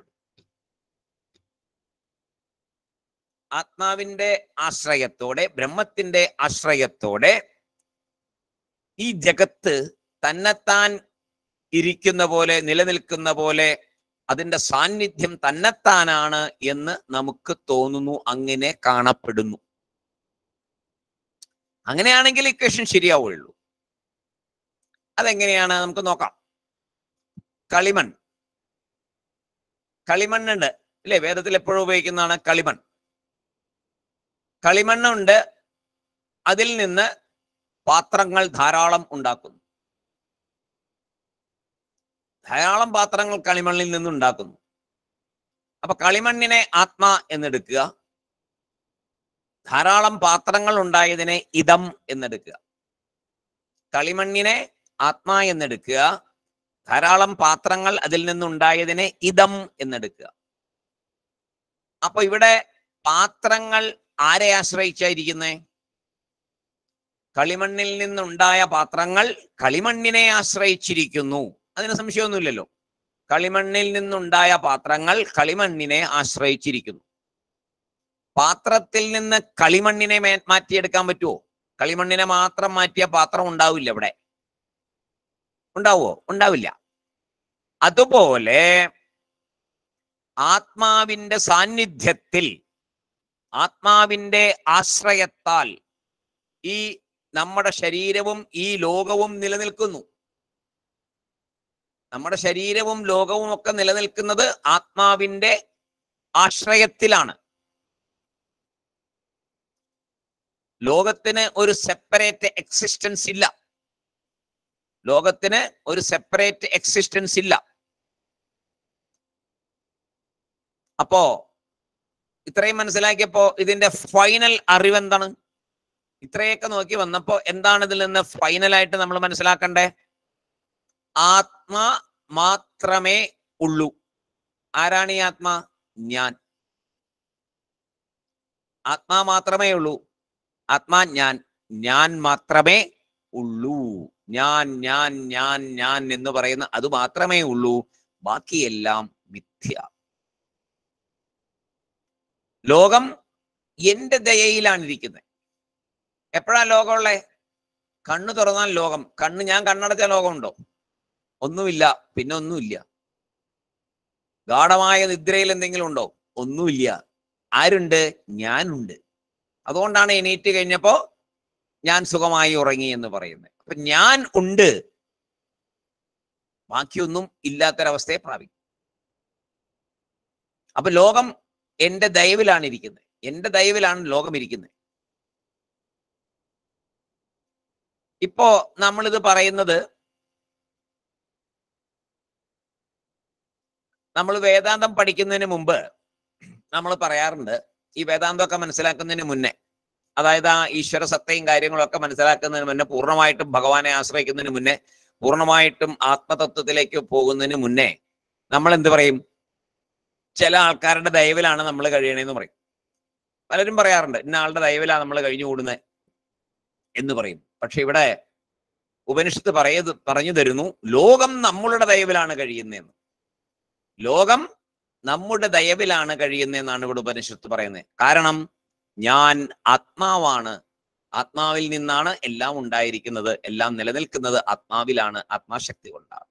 ആത്മാവിന്റെ ആശ്രയത്തോടെ ബ്രഹ്മത്തിന്റെ ആശ്രയത്തോടെ ഈ ജഗത്ത് തന്നെത്താൻ ഇരിക്കുന്ന പോലെ നിലനിൽക്കുന്ന പോലെ അതിന്റെ സാന്നിധ്യം തന്നെത്താനാണ് എന്ന് നമുക്ക് തോന്നുന്നു അങ്ങനെ കാണപ്പെടുന്നു അങ്ങനെയാണെങ്കിൽ ഇക്വേഷൻ ശരിയാവുള്ളൂ അതെങ്ങനെയാണ് നമുക്ക് നോക്കാം കളിമൺ കളിമണ്ണുണ്ട് അല്ലേ വേദത്തിൽ എപ്പോഴും ഉപയോഗിക്കുന്നതാണ് കളിമൺ കളിമണ്ണുണ്ട് അതിൽ നിന്ന് പാത്രങ്ങൾ ധാരാളം ഉണ്ടാക്കുന്നു ധാരാളം പാത്രങ്ങൾ കളിമണ്ണിൽ നിന്ന് ഉണ്ടാക്കുന്നു അപ്പൊ കളിമണ്ണിനെ ആത്മ എന്നെടുക്കുക ധാരാളം പാത്രങ്ങൾ ഉണ്ടായതിനെ ഇതം എന്നെടുക്കുക കളിമണ്ണിനെ ആത്മ എന്നെടുക്കുക ധാരാളം പാത്രങ്ങൾ അതിൽ നിന്നുണ്ടായതിനെ ഇതം എന്നെടുക്കുക അപ്പൊ ഇവിടെ പാത്രങ്ങൾ ആരെ ആശ്രയിച്ചായിരിക്കുന്നേ കളിമണ്ണിൽ നിന്നുണ്ടായ പാത്രങ്ങൾ കളിമണ്ണിനെ ആശ്രയിച്ചിരിക്കുന്നു അതിന് സംശയമൊന്നുമില്ലല്ലോ കളിമണ്ണിൽ നിന്നുണ്ടായ പാത്രങ്ങൾ കളിമണ്ണിനെ ആശ്രയിച്ചിരിക്കുന്നു പാത്രത്തിൽ നിന്ന് കളിമണ്ണിനെ മേ മാറ്റിയെടുക്കാൻ പറ്റുമോ കളിമണ്ണിനെ മാത്രം മാറ്റിയ പാത്രം ഉണ്ടാവില്ല ഇവിടെ ഉണ്ടാവോ ഉണ്ടാവില്ല അതുപോലെ ആത്മാവിന്റെ സാന്നിധ്യത്തിൽ ആത്മാവിന്റെ ആശ്രയത്താൽ ഈ നമ്മുടെ ശരീരവും ഈ ലോകവും നിലനിൽക്കുന്നു നമ്മുടെ ശരീരവും ലോകവും ഒക്കെ നിലനിൽക്കുന്നത് ആത്മാവിന്റെ ആശ്രയത്തിലാണ് ലോകത്തിന് ഒരു സെപ്പറേറ്റ് എക്സിസ്റ്റൻസ് ഇല്ല ലോകത്തിന് ഒരു സെപ്പറേറ്റ് എക്സിസ്റ്റൻസ് ഇല്ല അപ്പോ ഇത്രയും മനസ്സിലാക്കിയപ്പോ ഇതിന്റെ ഫൈനൽ അറിവ് എന്താണ് ഇത്രയൊക്കെ നോക്കി വന്നപ്പോ എന്താണ് ഇതിൽ നിന്ന് ഫൈനലായിട്ട് നമ്മൾ മനസ്സിലാക്കണ്ടേ ആത്മാ മാത്രമേ ഉള്ളൂ ആരാണ് ഈ ആത്മാ ഞാൻ ആത്മാ മാത്രമേ ഉള്ളൂ ആത്മാ ഞാൻ ഞാൻ മാത്രമേ ഉള്ളൂ ഞാൻ ഞാൻ ഞാൻ ഞാൻ എന്ന് പറയുന്ന അത് മാത്രമേ ഉള്ളൂ ബാക്കിയെല്ലാം മിഥ്യ ലോകം എന്റെ ദയയിലാണ് ഇരിക്കുന്നത് എപ്പോഴാ ലോകമുള്ളേ കണ്ണ് തുറന്നാൽ ലോകം കണ്ണ് ഞാൻ കണ്ണടച്ച ലോകമുണ്ടോ ഒന്നുമില്ല പിന്നെ ഒന്നുമില്ല ഗാഠമായ നിദ്രയിൽ എന്തെങ്കിലും ഉണ്ടോ ഒന്നുമില്ല ആരുണ്ട് ഞാനുണ്ട് അതുകൊണ്ടാണ് എണീറ്റ് കഴിഞ്ഞപ്പോ ഞാൻ സുഖമായി ഉറങ്ങി എന്ന് പറയുന്നത് അപ്പൊ ഞാൻ ഉണ്ട് ബാക്കിയൊന്നും ഇല്ലാത്തൊരവസ്ഥയെ പ്രാപിക്കും അപ്പൊ ലോകം എന്റെ ദയവിലാണ് ഇരിക്കുന്നത് എന്റെ ദയവിലാണ് ലോകം ഇരിക്കുന്നത് ഇപ്പോ നമ്മളിത് പറയുന്നത് നമ്മൾ വേദാന്തം പഠിക്കുന്നതിന് മുമ്പ് നമ്മൾ പറയാറുണ്ട് ഈ വേദാന്തമൊക്കെ മനസ്സിലാക്കുന്നതിന് മുന്നേ അതായത് ആ ഈശ്വര സത്തയും കാര്യങ്ങളൊക്കെ മനസ്സിലാക്കുന്നതിന് മുന്നേ പൂർണ്ണമായിട്ടും ഭഗവാനെ ആശ്രയിക്കുന്നതിന് മുന്നേ പൂർണ്ണമായിട്ടും ആത്മതത്വത്തിലേക്ക് പോകുന്നതിന് മുന്നേ നമ്മൾ എന്ത് പറയും ചില ആൾക്കാരുടെ ദയവിലാണ് നമ്മൾ കഴിയണേന്ന് പറയും പലരും പറയാറുണ്ട് ഇന്ന ആളുടെ ദയവിലാണ് നമ്മൾ കഴിഞ്ഞു കൂടുന്നത് എന്ന് പറയും പക്ഷെ ഇവിടെ ഉപനിഷത്ത് പറയത് പറഞ്ഞു തരുന്നു ലോകം നമ്മളുടെ ദയവിലാണ് കഴിയുന്നതെന്ന് ലോകം നമ്മുടെ ദയവിലാണ് കഴിയുന്നതെന്നാണ് ഇവിടെ ഉപനിഷത്ത് പറയുന്നത് കാരണം ഞാൻ ആത്മാവാണ് ആത്മാവിൽ നിന്നാണ് എല്ലാം ഉണ്ടായിരിക്കുന്നത് എല്ലാം നിലനിൽക്കുന്നത് ആത്മാവിലാണ് ആത്മാശക്തി കൊണ്ടാണ്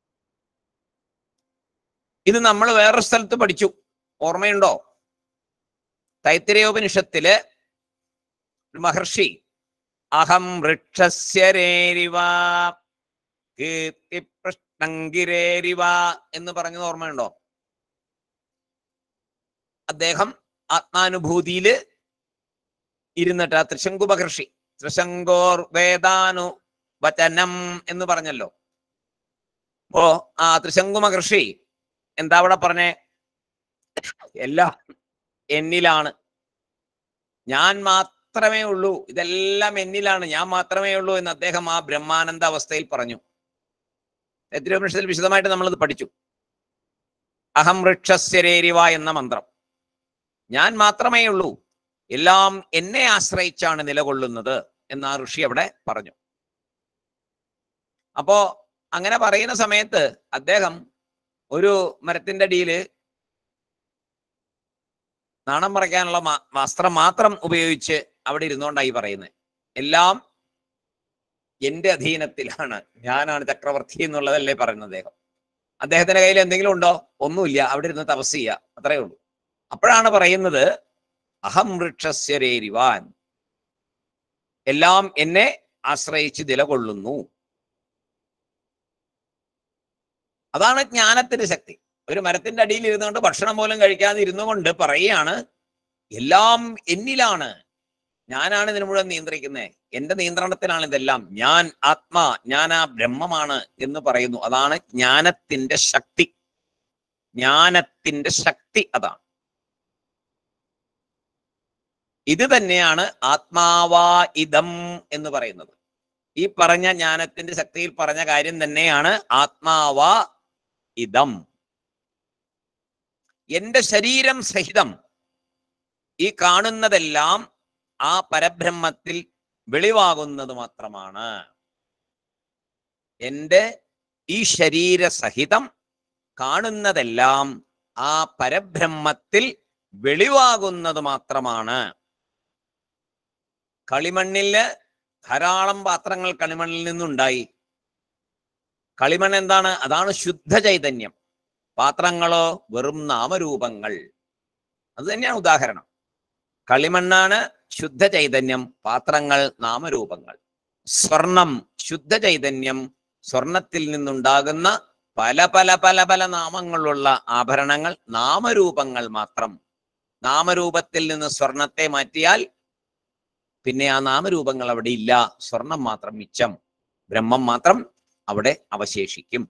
ഇത് നമ്മൾ വേറൊരു സ്ഥലത്ത് പഠിച്ചു ഓർമ്മയുണ്ടോ തൈത്തിരയോപനിഷത്തില് ഒരു മഹർഷി അഹം വൃക്ഷസ്യരേരിവ കീർത്തിപൃഷ്ണങ്കിരേരിവ എന്ന് പറഞ്ഞത് ഓർമ്മയുണ്ടോ അദ്ദേഹം ആത്മാനുഭൂതിയില് ഇരുന്നിട്ട് ആ തൃശങ്കു മഹർഷി തൃശങ്കോർ വേദാനു വചനം എന്ന് പറഞ്ഞല്ലോ അപ്പോ ആ തൃശങ്കു മഹർഷി എന്താ അവിടെ പറഞ്ഞേ എല്ലാം എന്നിലാണ് ഞാൻ മാത്രമേ ഉള്ളൂ ഇതെല്ലാം എന്നിലാണ് ഞാൻ മാത്രമേ ഉള്ളൂ എന്ന് അദ്ദേഹം ആ ബ്രഹ്മാനന്ദ അവസ്ഥയിൽ പറഞ്ഞു തൈത്തിരിയോപനിഷത്തിൽ വിശദമായിട്ട് നമ്മളത് പഠിച്ചു അഹം വൃക്ഷസ്യരേരിവ എന്ന മന്ത്രം ഞാൻ മാത്രമേ ഉള്ളൂ എല്ലാം എന്നെ ആശ്രയിച്ചാണ് നിലകൊള്ളുന്നത് എന്ന് ആ ഋഷി അവിടെ പറഞ്ഞു അപ്പോ അങ്ങനെ പറയുന്ന സമയത്ത് അദ്ദേഹം ഒരു മരത്തിന്റെ അടിയില് നാണം മറയ്ക്കാനുള്ള മാ- വസ്ത്രം മാത്രം ഉപയോഗിച്ച് അവിടെ ഇരുന്നുകൊണ്ടായി പറയുന്നത് എല്ലാം എന്റെ അധീനത്തിലാണ് ഞാനാണ് ചക്രവർത്തി എന്നുള്ളതല്ലേ പറയുന്നത് അദ്ദേഹം അദ്ദേഹത്തിന്റെ കയ്യിൽ എന്തെങ്കിലും ഉണ്ടോ ഒന്നുമില്ല അവിടെ ഇരുന്ന് തപസ് ചെയ്യുക അത്രേ ഉള്ളൂ അപ്പോഴാണ് പറയുന്നത് അഹം വൃക്ഷസ്യരേരിവാൻ എല്ലാം എന്നെ ആശ്രയിച്ച് നിലകൊള്ളുന്നു അതാണ് ജ്ഞാനത്തിന്റെ ശക്തി ഒരു മരത്തിന്റെ അടിയിൽ ഇരുന്നുകൊണ്ട് ഭക്ഷണം പോലും കഴിക്കാതെ ഇരുന്നു കൊണ്ട് പറയുകയാണ് എല്ലാം എന്നിലാണ് ഞാനാണ് ഇതിന് മുഴുവൻ നിയന്ത്രിക്കുന്നത് എന്റെ നിയന്ത്രണത്തിലാണ് ഇതെല്ലാം ഞാൻ ആത്മാ ഞാൻ ആ ബ്രഹ്മമാണ് എന്ന് പറയുന്നു അതാണ് ജ്ഞാനത്തിന്റെ ശക്തി ജ്ഞാനത്തിന്റെ ശക്തി അതാണ് ഇത് തന്നെയാണ് ആത്മാവാ ഇതം എന്ന് പറയുന്നത് ഈ പറഞ്ഞ ജ്ഞാനത്തിന്റെ ശക്തിയിൽ പറഞ്ഞ കാര്യം തന്നെയാണ് ആത്മാവാ ഇതം എന്റെ ശരീരം സഹിതം ഈ കാണുന്നതെല്ലാം ആ പരബ്രഹ്മത്തിൽ വെളിവാകുന്നത് മാത്രമാണ് എന്റെ ഈ ശരീര സഹിതം കാണുന്നതെല്ലാം ആ പരബ്രഹ്മത്തിൽ വെളിവാകുന്നത് മാത്രമാണ് കളിമണ്ണില് ധാരാളം പാത്രങ്ങൾ കളിമണ്ണിൽ നിന്നുണ്ടായി കളിമൺ എന്താണ് അതാണ് ശുദ്ധ ചൈതന്യം പാത്രങ്ങളോ വെറും നാമരൂപങ്ങൾ അത് തന്നെയാണ് ഉദാഹരണം കളിമണ്ണാണ് ശുദ്ധ ചൈതന്യം പാത്രങ്ങൾ നാമരൂപങ്ങൾ സ്വർണം ശുദ്ധ ചൈതന്യം സ്വർണത്തിൽ നിന്നുണ്ടാകുന്ന പല പല പല പല നാമങ്ങളുള്ള ആഭരണങ്ങൾ നാമരൂപങ്ങൾ മാത്രം നാമരൂപത്തിൽ നിന്ന് സ്വർണത്തെ മാറ്റിയാൽ പിന്നെ ആ നാമരൂപങ്ങൾ അവിടെ ഇല്ല സ്വർണം മാത്രം മിച്ചം ബ്രഹ്മം മാത്രം അവിടെ അവശേഷിക്കും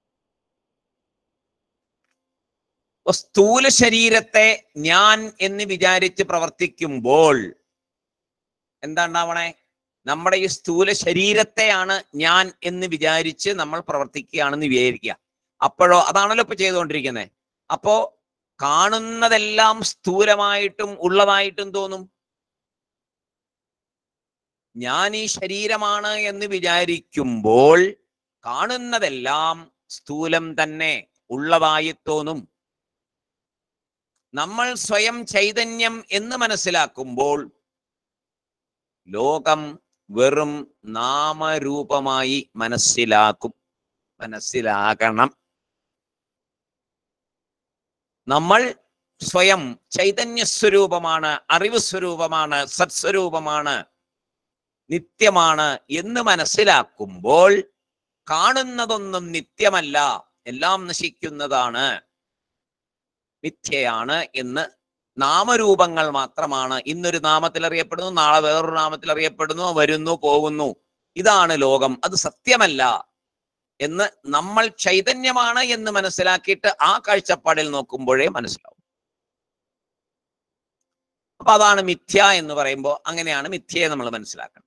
അപ്പൊ സ്ഥൂല ശരീരത്തെ ഞാൻ എന്ന് വിചാരിച്ച് പ്രവർത്തിക്കുമ്പോൾ എന്താ ഉണ്ടാവണേ നമ്മുടെ ഈ സ്ഥൂല ശരീരത്തെയാണ് ഞാൻ എന്ന് വിചാരിച്ച് നമ്മൾ പ്രവർത്തിക്കുകയാണെന്ന് വിചാരിക്കുക അപ്പോഴോ അതാണല്ലോ ഇപ്പൊ ചെയ്തുകൊണ്ടിരിക്കുന്നത് അപ്പോ കാണുന്നതെല്ലാം സ്ഥൂലമായിട്ടും ഉള്ളതായിട്ടും തോന്നും ഞാൻ ഈ ശരീരമാണ് എന്ന് വിചാരിക്കുമ്പോൾ കാണുന്നതെല്ലാം സ്ഥൂലം തന്നെ ഉള്ളതായി തോന്നും നമ്മൾ സ്വയം ചൈതന്യം എന്ന് മനസ്സിലാക്കുമ്പോൾ ലോകം വെറും നാമരൂപമായി മനസ്സിലാക്കും മനസ്സിലാകണം നമ്മൾ സ്വയം ചൈതന്യ സ്വരൂപമാണ് അറിവ് സ്വരൂപമാണ് സത്സ്വരൂപമാണ് നിത്യമാണ് എന്ന് മനസ്സിലാക്കുമ്പോൾ കാണുന്നതൊന്നും നിത്യമല്ല എല്ലാം നശിക്കുന്നതാണ് മിഥ്യയാണ് എന്ന് നാമരൂപങ്ങൾ മാത്രമാണ് ഇന്നൊരു നാമത്തിൽ അറിയപ്പെടുന്നു നാളെ വേറൊരു നാമത്തിൽ അറിയപ്പെടുന്നു വരുന്നു പോകുന്നു ഇതാണ് ലോകം അത് സത്യമല്ല എന്ന് നമ്മൾ ചൈതന്യമാണ് എന്ന് മനസ്സിലാക്കിയിട്ട് ആ കാഴ്ചപ്പാടിൽ നോക്കുമ്പോഴേ മനസ്സിലാവും അപ്പൊ അതാണ് മിഥ്യ എന്ന് പറയുമ്പോൾ അങ്ങനെയാണ് മിഥ്യയെ നമ്മൾ മനസ്സിലാക്കേണ്ടത്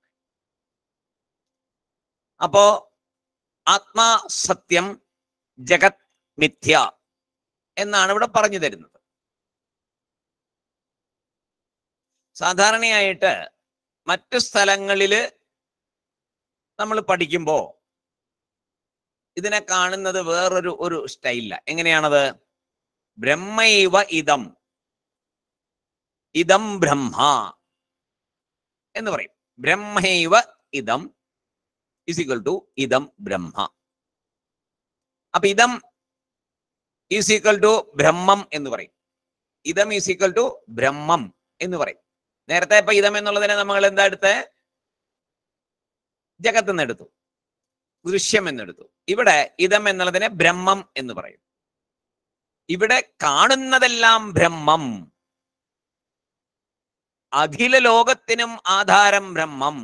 അപ്പോ ആത്മാ സത്യം ജഗത് മിഥ്യ എന്നാണ് ഇവിടെ പറഞ്ഞു തരുന്നത് സാധാരണയായിട്ട് മറ്റു സ്ഥലങ്ങളിൽ നമ്മൾ പഠിക്കുമ്പോ ഇതിനെ കാണുന്നത് വേറൊരു ഒരു സ്റ്റൈലില്ല എങ്ങനെയാണത് ബ്രഹ്മൈവ ഇതം ഇതം ബ്രഹ്മ എന്ന് പറയും ബ്രഹ്മൈവ ഇതം ഈസിക്വൽ ടു ഇതം ബ്രഹ്മ അപ്പൊ ഇതം ഈസിക്വൽ ടു ബ്രഹ്മം എന്ന് പറയും ഇതം ഈസിക്വൽ ടു ബ്രഹ്മം എന്ന് പറയും നേരത്തെ ഇപ്പൊ ഇതം എന്നുള്ളതിനെ നമ്മൾ എന്താ എടുത്തേ ജഗത്ത് നിന്ന് എടുത്തു ദൃശ്യം എന്നെടുത്തു ഇവിടെ ഇതം എന്നുള്ളതിനെ ബ്രഹ്മം എന്ന് പറയും ഇവിടെ കാണുന്നതെല്ലാം ബ്രഹ്മം അഖില ലോകത്തിനും ആധാരം ബ്രഹ്മം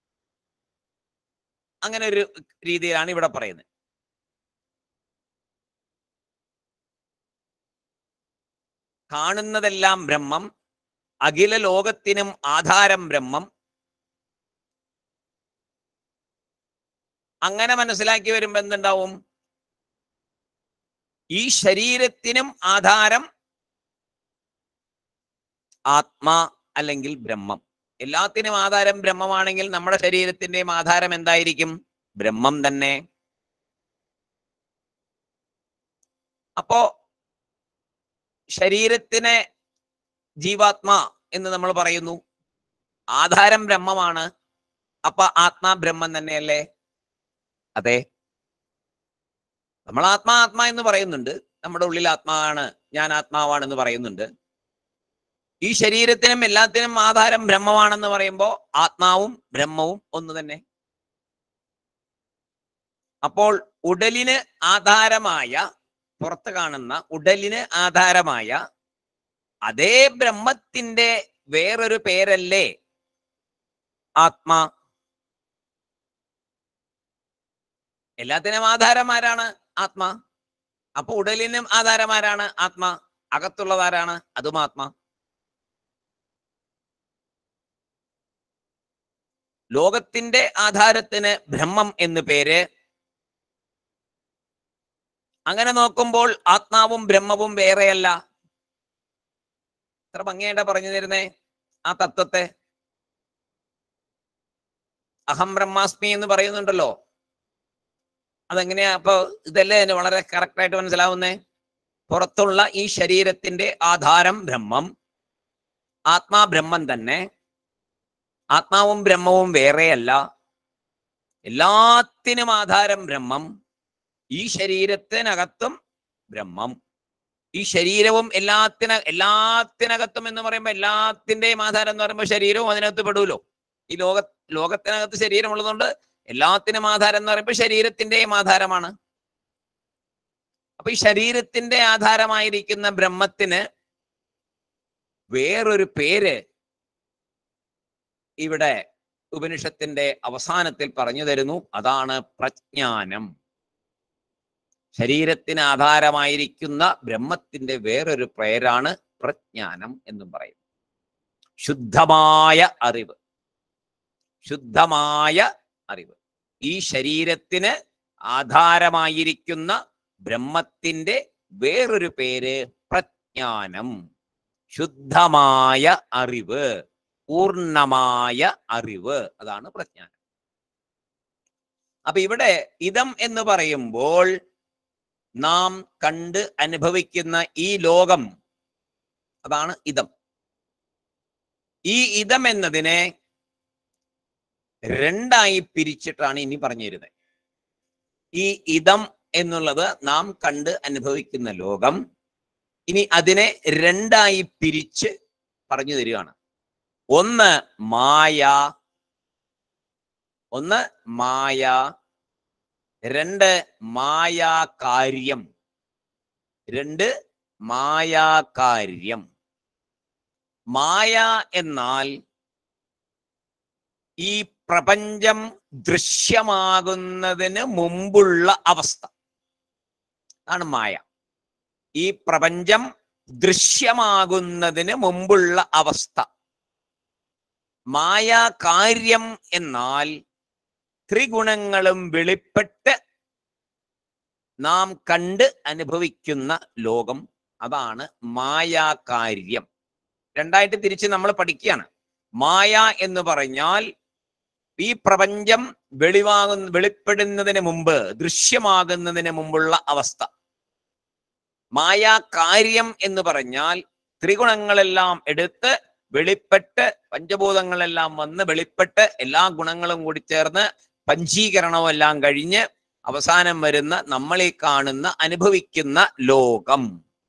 അങ്ങനെ ഒരു രീതിയിലാണ് ഇവിടെ പറയുന്നത് കാണുന്നതെല്ലാം ബ്രഹ്മം അഖില ലോകത്തിനും ആധാരം ബ്രഹ്മം അങ്ങനെ മനസ്സിലാക്കി വരുമ്പോ എന്തുണ്ടാവും ഈ ശരീരത്തിനും ആധാരം ആത്മാ അല്ലെങ്കിൽ ബ്രഹ്മം എല്ലാത്തിനും ആധാരം ബ്രഹ്മമാണെങ്കിൽ നമ്മുടെ ശരീരത്തിന്റെയും ആധാരം എന്തായിരിക്കും ബ്രഹ്മം തന്നെ അപ്പോ ശരീരത്തിനെ ജീവാത്മാ എന്ന് നമ്മൾ പറയുന്നു ആധാരം ബ്രഹ്മമാണ് അപ്പൊ ആത്മാ ബ്രഹ്മം തന്നെയല്ലേ അതെ നമ്മൾ ആത്മാ ആത്മാ എന്ന് പറയുന്നുണ്ട് നമ്മുടെ ഉള്ളിൽ ആത്മാവാണ് ഞാൻ ആത്മാവാണെന്ന് പറയുന്നുണ്ട് ഈ ശരീരത്തിനും എല്ലാത്തിനും ആധാരം ബ്രഹ്മമാണെന്ന് പറയുമ്പോൾ ആത്മാവും ബ്രഹ്മവും ഒന്ന് തന്നെ അപ്പോൾ ഉടലിന് ആധാരമായ പുറത്ത് കാണുന്ന ഉടലിന് ആധാരമായ അതേ ബ്രഹ്മത്തിന്റെ വേറൊരു പേരല്ലേ ആത്മാ എല്ലാത്തിനും ആധാരം ആരാണ് ആത്മാ അപ്പൊ ഉടലിനും ആധാരം ആരാണ് ആത്മാ അകത്തുള്ളതാരാണ് അതും ആത്മാ ലോകത്തിന്റെ ആധാരത്തിന് ബ്രഹ്മം എന്ന് പേര് അങ്ങനെ നോക്കുമ്പോൾ ആത്മാവും ബ്രഹ്മവും വേറെയല്ല എത്ര ഭംഗിയായിട്ടാ പറഞ്ഞു തരുന്നേ ആ തത്വത്തെ അഹം ബ്രഹ്മാസ്മി എന്ന് പറയുന്നുണ്ടല്ലോ അതെങ്ങനെയാ അപ്പൊ ഇതല്ലേ അതിന് വളരെ കറക്റ്റ് ആയിട്ട് മനസ്സിലാവുന്നേ പുറത്തുള്ള ഈ ശരീരത്തിന്റെ ആധാരം ബ്രഹ്മം ആത്മാ ബ്രഹ്മം തന്നെ ആത്മാവും ബ്രഹ്മവും വേറെയല്ല എല്ലാത്തിനും ആധാരം ബ്രഹ്മം ഈ ശരീരത്തിനകത്തും ബ്രഹ്മം ഈ ശരീരവും എല്ലാത്തിന എല്ലാത്തിനകത്തും എന്ന് പറയുമ്പോൾ എല്ലാത്തിന്റെയും ആധാരം എന്ന് പറയുമ്പോൾ ശരീരവും അതിനകത്ത് പെടുമല്ലോ ഈ ലോക ലോകത്തിനകത്ത് ശരീരം ഉള്ളതുകൊണ്ട് എല്ലാത്തിനും ആധാരം എന്ന് പറയുമ്പോൾ ശരീരത്തിന്റെയും ആധാരമാണ് അപ്പൊ ഈ ശരീരത്തിന്റെ ആധാരമായിരിക്കുന്ന ബ്രഹ്മത്തിന് വേറൊരു പേര് ഇവിടെ ഉപനിഷത്തിന്റെ അവസാനത്തിൽ പറഞ്ഞു തരുന്നു അതാണ് പ്രജ്ഞാനം ശരീരത്തിന് ആധാരമായിരിക്കുന്ന ബ്രഹ്മത്തിന്റെ വേറൊരു പേരാണ് പ്രജ്ഞാനം എന്നും പറയും ശുദ്ധമായ അറിവ് ശുദ്ധമായ അറിവ് ഈ ശരീരത്തിന് ആധാരമായിരിക്കുന്ന ബ്രഹ്മത്തിന്റെ വേറൊരു പേര് പ്രജ്ഞാനം ശുദ്ധമായ അറിവ് പൂർണ്ണമായ അറിവ് അതാണ് പ്രജ്ഞാനം അപ്പൊ ഇവിടെ ഇതം എന്ന് പറയുമ്പോൾ നാം കണ്ട് അനുഭവിക്കുന്ന ഈ ലോകം അതാണ് ഇതം ഈ ഇതം എന്നതിനെ രണ്ടായി പിരിച്ചിട്ടാണ് ഇനി പറഞ്ഞു തരുന്നത് ഈ ഇതം എന്നുള്ളത് നാം കണ്ട് അനുഭവിക്കുന്ന ലോകം ഇനി അതിനെ രണ്ടായി പിരിച്ച് പറഞ്ഞു തരികയാണ് ഒന്ന് മായ ഒന്ന് മായ രണ്ട് മായാകാര്യം രണ്ട് മായാകാര്യം മായ എന്നാൽ ഈ പ്രപഞ്ചം ദൃശ്യമാകുന്നതിന് മുമ്പുള്ള അവസ്ഥ ആണ് മായ ഈ പ്രപഞ്ചം ദൃശ്യമാകുന്നതിന് മുമ്പുള്ള അവസ്ഥ മായാകാര്യം എന്നാൽ ത്രിഗുണങ്ങളും വെളിപ്പെട്ട് നാം കണ്ട് അനുഭവിക്കുന്ന ലോകം അതാണ് മായാകാര്യം രണ്ടായിട്ട് തിരിച്ച് നമ്മൾ പഠിക്കുകയാണ് മായ എന്ന് പറഞ്ഞാൽ ഈ പ്രപഞ്ചം വെളിവാകുന്ന വെളിപ്പെടുന്നതിന് മുമ്പ് ദൃശ്യമാകുന്നതിന് മുമ്പുള്ള അവസ്ഥ മായാകാര്യം എന്ന് പറഞ്ഞാൽ ത്രിഗുണങ്ങളെല്ലാം എടുത്ത് വെളിപ്പെട്ട് പഞ്ചഭൂതങ്ങളെല്ലാം വന്ന് വെളിപ്പെട്ട് എല്ലാ ഗുണങ്ങളും കൂടി ചേർന്ന് പഞ്ചീകരണവും എല്ലാം കഴിഞ്ഞ് അവസാനം വരുന്ന നമ്മളീ കാണുന്ന അനുഭവിക്കുന്ന ലോകം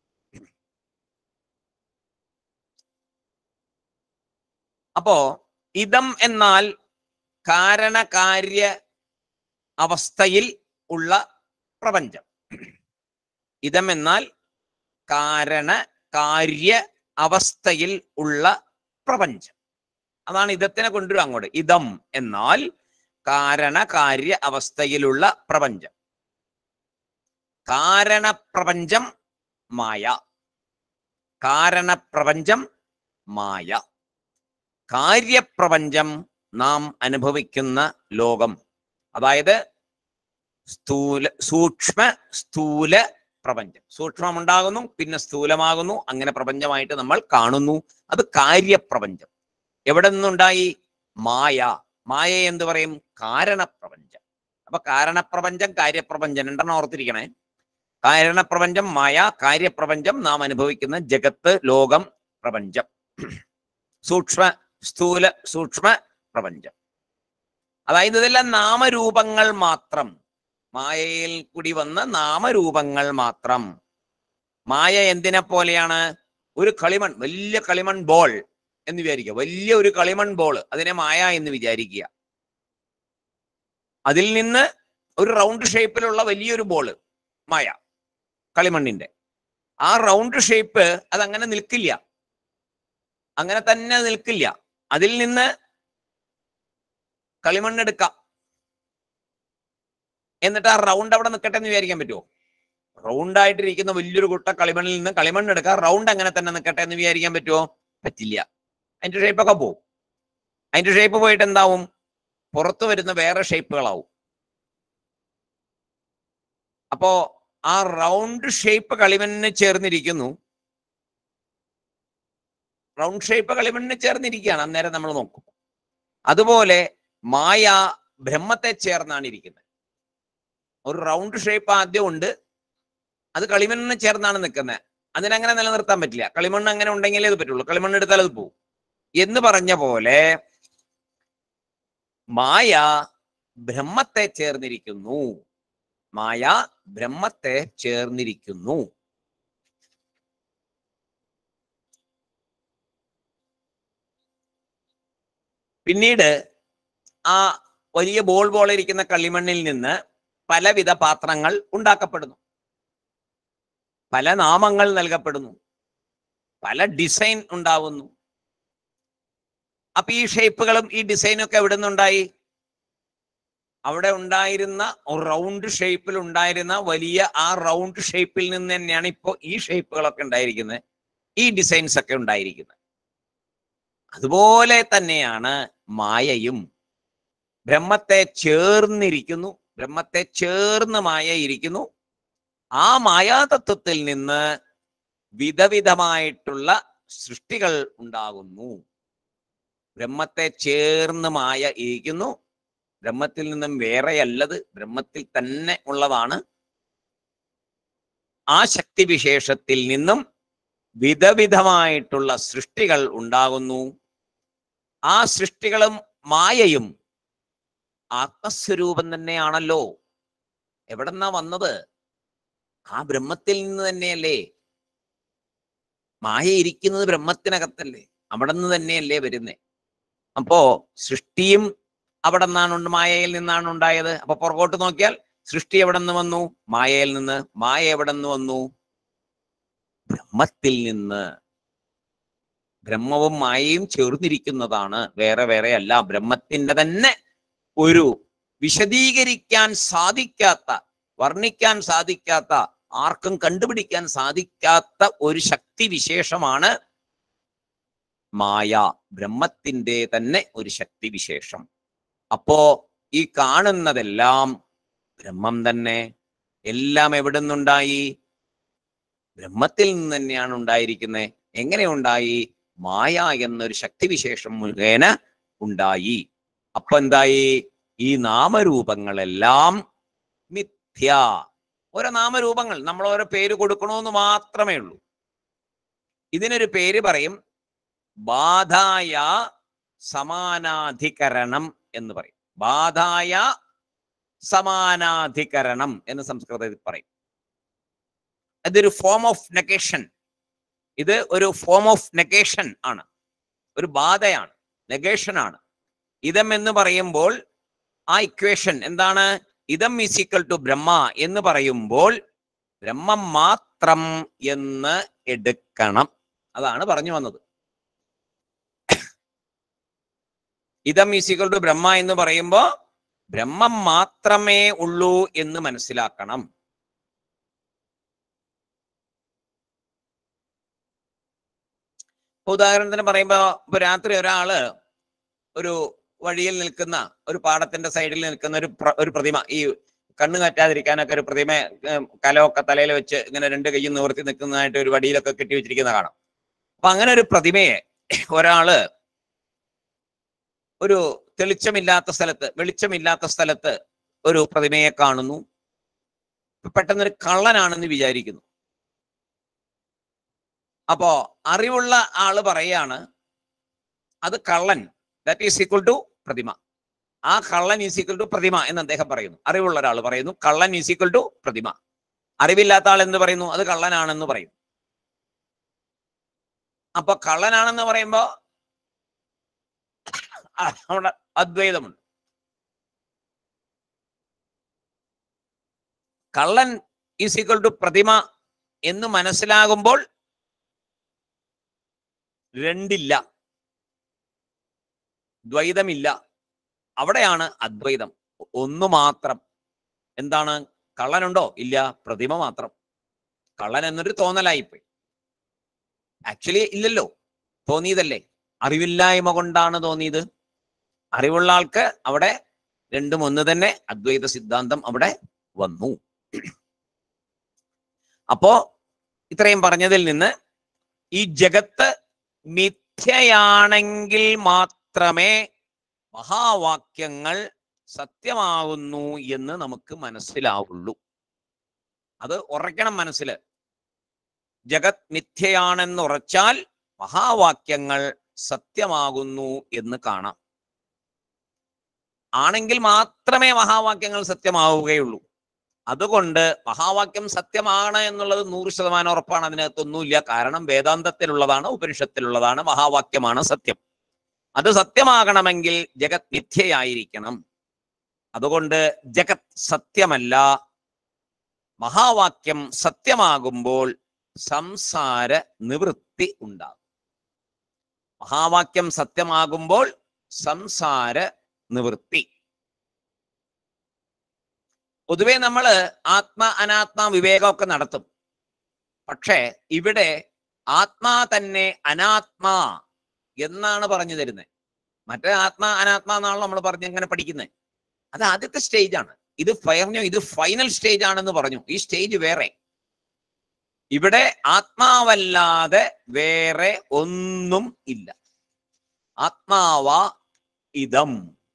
അപ്പോ ഇതം എന്നാൽ കാരണകാര്യ അവസ്ഥയിൽ ഉള്ള പ്രപഞ്ചം ഇതം എന്നാൽ കാരണ കാര്യ അവസ്ഥയിൽ ഉള്ള പ്രപഞ്ചം അതാണ് ഇതത്തിനെ കൊണ്ടുവരും അങ്ങോട്ട് ഇതം എന്നാൽ കാരണകാര്യ അവസ്ഥയിലുള്ള പ്രപഞ്ചം കാരണപ്രപഞ്ചം മായ കാരണപ്രപഞ്ചം മായ കാര്യപ്രപഞ്ചം നാം അനുഭവിക്കുന്ന ലോകം അതായത് സ്ഥൂല സൂക്ഷ്മ സ്ഥൂല പ്രപഞ്ചം സൂക്ഷ്മം ഉണ്ടാകുന്നു പിന്നെ സ്ഥൂലമാകുന്നു അങ്ങനെ പ്രപഞ്ചമായിട്ട് നമ്മൾ കാണുന്നു അത് കാര്യപ്രപഞ്ചം എവിടെ നിന്നുണ്ടായി മായ മായ എന്ത് പറയും കാരണപ്രപഞ്ചം അപ്പൊ കാരണപ്രപഞ്ചം കാര്യപ്രപഞ്ചം രണ്ടെണ്ണം ഓർത്തിരിക്കണേ കാരണപ്രപഞ്ചം മായ കാര്യപ്രപഞ്ചം നാം അനുഭവിക്കുന്ന ജഗത്ത് ലോകം പ്രപഞ്ചം സൂക്ഷ്മ സ്ഥൂല സൂക്ഷ്മ പ്രപഞ്ചം അതായത് ഇതെല്ലാം നാമരൂപങ്ങൾ മാത്രം മായയിൽ കൂടി വന്ന നാമരൂപങ്ങൾ മാത്രം മായ എന്തിനെ പോലെയാണ് ഒരു കളിമൺ വലിയ കളിമൺ ബോൾ എന്ന് വിചാരിക്കുക വലിയ ഒരു കളിമൺ ബോൾ അതിനെ മായ എന്ന് വിചാരിക്കുക അതിൽ നിന്ന് ഒരു റൗണ്ട് ഷേപ്പിലുള്ള വലിയൊരു ബോള് മായ കളിമണ്ണിന്റെ ആ റൗണ്ട് ഷേപ്പ് അതങ്ങനെ നിൽക്കില്ല അങ്ങനെ തന്നെ നിൽക്കില്ല അതിൽ നിന്ന് കളിമണ്ണെടുക്കാം എന്നിട്ട് ആ റൗണ്ട് അവിടെ നിൽക്കട്ടെ എന്ന് വിചാരിക്കാൻ പറ്റുമോ റൗണ്ട് ആയിട്ടിരിക്കുന്ന വലിയൊരു കുട്ട കളിമണ്ണിൽ നിന്ന് കളിമണ്ണ് എടുക്കാം റൗണ്ട് അങ്ങനെ തന്നെ നിൽക്കട്ടെ എന്ന് വിചാരിക്കാൻ പറ്റുമോ പറ്റില്ല അതിന്റെ ഷേപ്പൊക്കെ പോവും അതിന്റെ ഷേപ്പ് പോയിട്ട് എന്താവും പുറത്തു വരുന്ന വേറെ ഷേപ്പുകളാവും അപ്പോ ആ റൗണ്ട് ഷേപ്പ് കളിമണ്ണിന് ചേർന്നിരിക്കുന്നു റൗണ്ട് ഷേപ്പ് കളിമണ്ണിന് ചേർന്നിരിക്കുകയാണ് അന്നേരം നമ്മൾ നോക്കും അതുപോലെ മായ ബ്രഹ്മത്തെ ചേർന്നാണ് ഇരിക്കുന്നത് ഒരു റൗണ്ട് ഷേപ്പ് ആദ്യം ഉണ്ട് അത് കളിമണ്ണിന് ചേർന്നാണ് നിൽക്കുന്നത് അതിനങ്ങനെ നിലനിർത്താൻ പറ്റില്ല കളിമണ്ണ് അങ്ങനെ ഉണ്ടെങ്കിലേ അത് പറ്റുള്ളൂ കളിമണ്ണ് എടുത്താൽ അത് പോകും എന്ന് പറഞ്ഞ പോലെ മായ ബ്രഹ്മത്തെ ചേർന്നിരിക്കുന്നു മായ ബ്രഹ്മത്തെ ചേർന്നിരിക്കുന്നു പിന്നീട് ആ വലിയ ബോൾ പോലെ ഇരിക്കുന്ന കളിമണ്ണിൽ നിന്ന് പലവിധ പാത്രങ്ങൾ ഉണ്ടാക്കപ്പെടുന്നു പല നാമങ്ങൾ നൽകപ്പെടുന്നു പല ഡിസൈൻ ഉണ്ടാവുന്നു അപ്പൊ ഈ ഷേപ്പുകളും ഈ ഡിസൈനും ഒക്കെ എവിടെ നിന്നുണ്ടായി അവിടെ ഉണ്ടായിരുന്ന റൗണ്ട് ഷേപ്പിൽ ഉണ്ടായിരുന്ന വലിയ ആ റൗണ്ട് ഷേപ്പിൽ നിന്ന് തന്നെയാണ് ഇപ്പോൾ ഈ ഷേപ്പുകളൊക്കെ ഉണ്ടായിരിക്കുന്നത് ഈ ഡിസൈൻസ് ഒക്കെ ഉണ്ടായിരിക്കുന്നത് അതുപോലെ തന്നെയാണ് മായയും ബ്രഹ്മത്തെ ചേർന്നിരിക്കുന്നു ബ്രഹ്മത്തെ ചേർന്ന് മായ ഇരിക്കുന്നു ആ മായാതത്വത്തിൽ നിന്ന് വിധവിധമായിട്ടുള്ള സൃഷ്ടികൾ ഉണ്ടാകുന്നു ബ്രഹ്മത്തെ ചേർന്ന് മായ ഇരിക്കുന്നു ബ്രഹ്മത്തിൽ നിന്നും വേറെയല്ലത് ബ്രഹ്മത്തിൽ തന്നെ ഉള്ളതാണ് ആ ശക്തിവിശേഷത്തിൽ നിന്നും വിധവിധമായിട്ടുള്ള സൃഷ്ടികൾ ഉണ്ടാകുന്നു ആ സൃഷ്ടികളും മായയും ആത്മസ്വരൂപം തന്നെയാണല്ലോ എവിടെന്നാ വന്നത് ആ ബ്രഹ്മത്തിൽ നിന്ന് തന്നെയല്ലേ മായ ഇരിക്കുന്നത് ബ്രഹ്മത്തിനകത്തല്ലേ അവിടെ നിന്ന് തന്നെയല്ലേ വരുന്നേ അപ്പോ സൃഷ്ടിയും അവിടെ നിന്നാണ് മായയിൽ നിന്നാണ് ഉണ്ടായത് അപ്പൊ പുറകോട്ട് നോക്കിയാൽ സൃഷ്ടി എവിടെ നിന്ന് വന്നു മായയിൽ നിന്ന് മായ എവിടെ നിന്ന് വന്നു ബ്രഹ്മത്തിൽ നിന്ന് ബ്രഹ്മവും മായയും ചേർന്നിരിക്കുന്നതാണ് വേറെ വേറെ അല്ല ബ്രഹ്മത്തിന്റെ തന്നെ ഒരു വിശദീകരിക്കാൻ സാധിക്കാത്ത വർണ്ണിക്കാൻ സാധിക്കാത്ത ആർക്കും കണ്ടുപിടിക്കാൻ സാധിക്കാത്ത ഒരു ശക്തി വിശേഷമാണ് മായ ബ്രഹ്മത്തിന്റെ തന്നെ ഒരു ശക്തി വിശേഷം അപ്പോ ഈ കാണുന്നതെല്ലാം ബ്രഹ്മം തന്നെ എല്ലാം എവിടെ നിന്നുണ്ടായി ബ്രഹ്മത്തിൽ നിന്ന് തന്നെയാണ് ഉണ്ടായിരിക്കുന്നത് എങ്ങനെ ഉണ്ടായി മായ എന്നൊരു ശക്തിവിശേഷം മുഖേന ഉണ്ടായി അപ്പൊ എന്തായി ഈ നാമരൂപങ്ങളെല്ലാം മിഥ്യ ഓരോ നാമരൂപങ്ങൾ നമ്മൾ ഓരോ പേര് കൊടുക്കണമെന്ന് മാത്രമേ ഉള്ളൂ ഇതിനൊരു പേര് പറയും ബാധായ സമാനാധികരണം എന്ന് പറയും ബാധായ സമാനാധികരണം എന്ന് സംസ്കൃതത്തിൽ പറയും ഇതൊരു ഫോം ഓഫ് നെഗേഷൻ ഇത് ഒരു ഫോം ഓഫ് നെഗേഷൻ ആണ് ഒരു ബാധയാണ് നെഗേഷൻ ആണ് ഇതം എന്ന് പറയുമ്പോൾ ആ ഇക്വേഷൻ എന്താണ് ഇതം ഈസ് ഈക്വൽ ടു ബ്രഹ്മ എന്ന് പറയുമ്പോൾ ബ്രഹ്മം മാത്രം എന്ന് എടുക്കണം അതാണ് പറഞ്ഞു വന്നത് ഇതം ഈസ് ഈക്വൽ ടു ബ്രഹ്മ എന്ന് പറയുമ്പോൾ ബ്രഹ്മം മാത്രമേ ഉള്ളൂ എന്ന് മനസ്സിലാക്കണം ഇപ്പൊ ഉദാഹരണത്തിന് പറയുമ്പോ ഇപ്പൊ രാത്രി ഒരാള് ഒരു വഴിയിൽ നിൽക്കുന്ന ഒരു പാടത്തിന്റെ സൈഡിൽ നിൽക്കുന്ന ഒരു പ്ര- ഒരു പ്രതിമ ഈ കണ്ണു കറ്റാതിരിക്കാനൊക്കെ ഒരു പ്രതിമ ഏം, കലമൊക്കെ തലയിൽ വെച്ച് ഇങ്ങനെ രണ്ട് കൈയും നിവർത്തി നിൽക്കുന്നതായിട്ട് ഒരു വടിയിലൊക്കെ കെട്ടി വെച്ചിരിക്കുന്ന കാണാം അപ്പൊ അങ്ങനെ ഒരു പ്രതിമയെ ഒരാള് ഒരു തെളിച്ചമില്ലാത്ത സ്ഥലത്ത് വെളിച്ചമില്ലാത്ത സ്ഥലത്ത് ഒരു പ്രതിമയെ കാണുന്നു പെട്ടെന്നൊരു കള്ളനാണെന്ന് വിചാരിക്കുന്നു അപ്പോ അറിവുള്ള ആള് പറയാണ് അത് കള്ളൻ ദാറ്റ് ഈസ് ഈക്വൽ ടു പ്രതിമ ആ കള്ളൻ ഈസ് ഈക്വൽ ടു പ്രതിമ എന്ന് അദ്ദേഹം പറയുന്നു അറിവുള്ള ഒരാൾ പറയുന്നു കള്ളൻ ഈസ് ഈക്വൽ ടു പ്രതിമ അറിവില്ലാത്ത ആൾ എന്ത് പറയുന്നു അത് കള്ളനാണെന്ന് പറയും അപ്പൊ കള്ളനാണെന്ന് പറയുമ്പോ ആ, അവിടെ അദ്വൈതമുണ്ട് കള്ളൻ ഈസ് ഈക്വൽ ടു പ്രതിമ എന്ന് മനസ്സിലാകുമ്പോൾ രണ്ടില്ല ദ്വൈതമില്ല അവിടെയാണ് അദ്വൈതം ഒന്ന് മാത്രം എന്താണ് കള്ളനുണ്ടോ ഇല്ല പ്രതിമ മാത്രം കള്ളൻ എന്നൊരു തോന്നലായിപ്പോയി ആക്ച്വലി ഇല്ലല്ലോ തോന്നിയതല്ലേ അറിവില്ലായ്മ കൊണ്ടാണ് തോന്നിയത് അറിവുള്ള ആൾക്ക് അവിടെ രണ്ടും ഒന്ന് തന്നെ അദ്വൈത സിദ്ധാന്തം അവിടെ വന്നു അപ്പോ ഇത്രയും പറഞ്ഞതിൽ നിന്ന് ഈ ജഗത്ത് മിഥ്യയാണെങ്കിൽ മാത്രമേ മഹാവാക്യങ്ങൾ സത്യമാകുന്നു എന്ന് നമുക്ക് മനസ്സിലാവുള്ളൂ അത് ഉറയ്ക്കണം മനസ്സിൽ ജഗത് മിഥ്യയാണെന്ന് ഉറച്ചാൽ മഹാവാക്യങ്ങൾ സത്യമാകുന്നു എന്ന് കാണാം ആണെങ്കിൽ മാത്രമേ മഹാവാക്യങ്ങൾ സത്യമാവുകയുള്ളൂ അതുകൊണ്ട് മഹാവാക്യം സത്യമാണ് എന്നുള്ളത് നൂറ് ശതമാനം ഉറപ്പാണ് അതിനകത്തൊന്നുമില്ല കാരണം വേദാന്തത്തിലുള്ളതാണ് ഉപനിഷത്തിലുള്ളതാണ് മഹാവാക്യമാണ് സത്യം അത് സത്യമാകണമെങ്കിൽ ജഗത് മിഥ്യയായിരിക്കണം അതുകൊണ്ട് ജഗത് സത്യമല്ല മഹാവാക്യം സത്യമാകുമ്പോൾ സംസാര നിവൃത്തി ഉണ്ടാകും മഹാവാക്യം സത്യമാകുമ്പോൾ സംസാര നിവൃത്തി പൊതുവെ നമ്മൾ ആത്മ അനാത്മ വിവേകമൊക്കെ നടത്തും പക്ഷേ ഇവിടെ ആത്മാ തന്നെ അനാത്മാ എന്നാണ് പറഞ്ഞു തരുന്നത് മറ്റേ ആത്മാ അനാത്മ എന്നാണല്ലോ നമ്മൾ പറഞ്ഞ് ഇങ്ങനെ പഠിക്കുന്നത് അത് ആദ്യത്തെ സ്റ്റേജ് ആണ് ഇത് പറഞ്ഞു ഇത് ഫൈനൽ സ്റ്റേജ് ആണെന്ന് പറഞ്ഞു ഈ സ്റ്റേജ് വേറെ ഇവിടെ ആത്മാവല്ലാതെ വേറെ ഒന്നും ഇല്ല ആത്മാവ ഇതം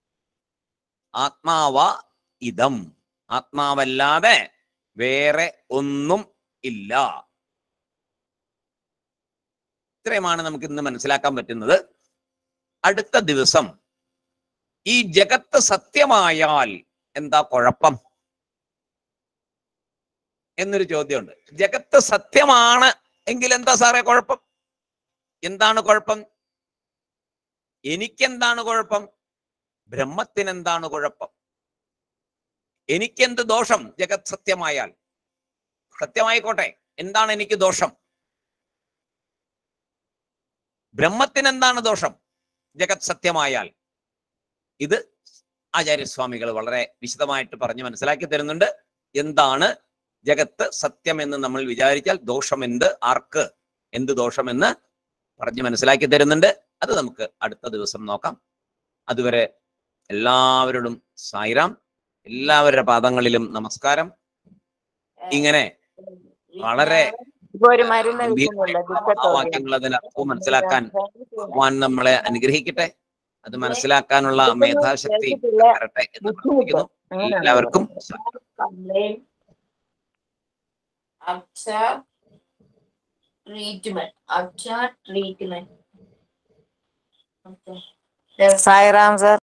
ആത്മാവ ഇതം ആത്മാവല്ലാതെ വേറെ ഒന്നും ഇല്ല ഇത്രയുമാണ് നമുക്ക് ഇന്ന് മനസ്സിലാക്കാൻ പറ്റുന്നത് അടുത്ത ദിവസം ഈ ജഗത്ത് സത്യമായാൽ എന്താ കുഴപ്പം എന്നൊരു ചോദ്യമുണ്ട് ജഗത്ത് സത്യമാണ് എങ്കിൽ എന്താ സാറേ കുഴപ്പം എന്താണ് കുഴപ്പം എനിക്കെന്താണ് കുഴപ്പം ബ്രഹ്മത്തിന് എന്താണ് കുഴപ്പം എനിക്കെന്ത് ദോഷം ജഗത് സത്യമായാൽ സത്യമായിക്കോട്ടെ എന്താണ് എനിക്ക് ദോഷം ബ്രഹ്മത്തിന് എന്താണ് ദോഷം ജഗത് സത്യമായാൽ ഇത് ആചാര്യസ്വാമികൾ വളരെ വിശദമായിട്ട് പറഞ്ഞ് മനസ്സിലാക്കി തരുന്നുണ്ട് എന്താണ് ജഗത്ത് സത്യം എന്ന് നമ്മൾ വിചാരിച്ചാൽ ദോഷം എന്ത് ആർക്ക് എന്ത് ദോഷമെന്ന് പറഞ്ഞ് മനസ്സിലാക്കി തരുന്നുണ്ട് അത് നമുക്ക് അടുത്ത ദിവസം നോക്കാം അതുവരെ എല്ലാവരോടും സായിരാം എല്ലാവരുടെ പാദങ്ങളിലും നമസ്കാരം ഇങ്ങനെ വളരെ
ഇപ്പൊ ഒരു മരുന്ന്
ഗംഭീരമായ
കിട്ടുന്നില്ല
വാക്യങ്ങൾ അതിനർത്ഥവും മനസ്സിലാക്കാൻ ഭഗവാൻ നമ്മളെ അനുഗ്രഹിക്കട്ടെ അത് മനസ്സിലാക്കാനുള്ള മേധാശക്തി തരട്ടെ എന്ന് പ്രാർത്ഥിക്കുന്നു എല്ലാവർക്കും
കംപ്ലൈന്റ് അക്ഷ ട്രീറ്റ്മെന്റ് അക്ഷ ട്രീറ്റ്മെന്റ്
സായിറാം സർ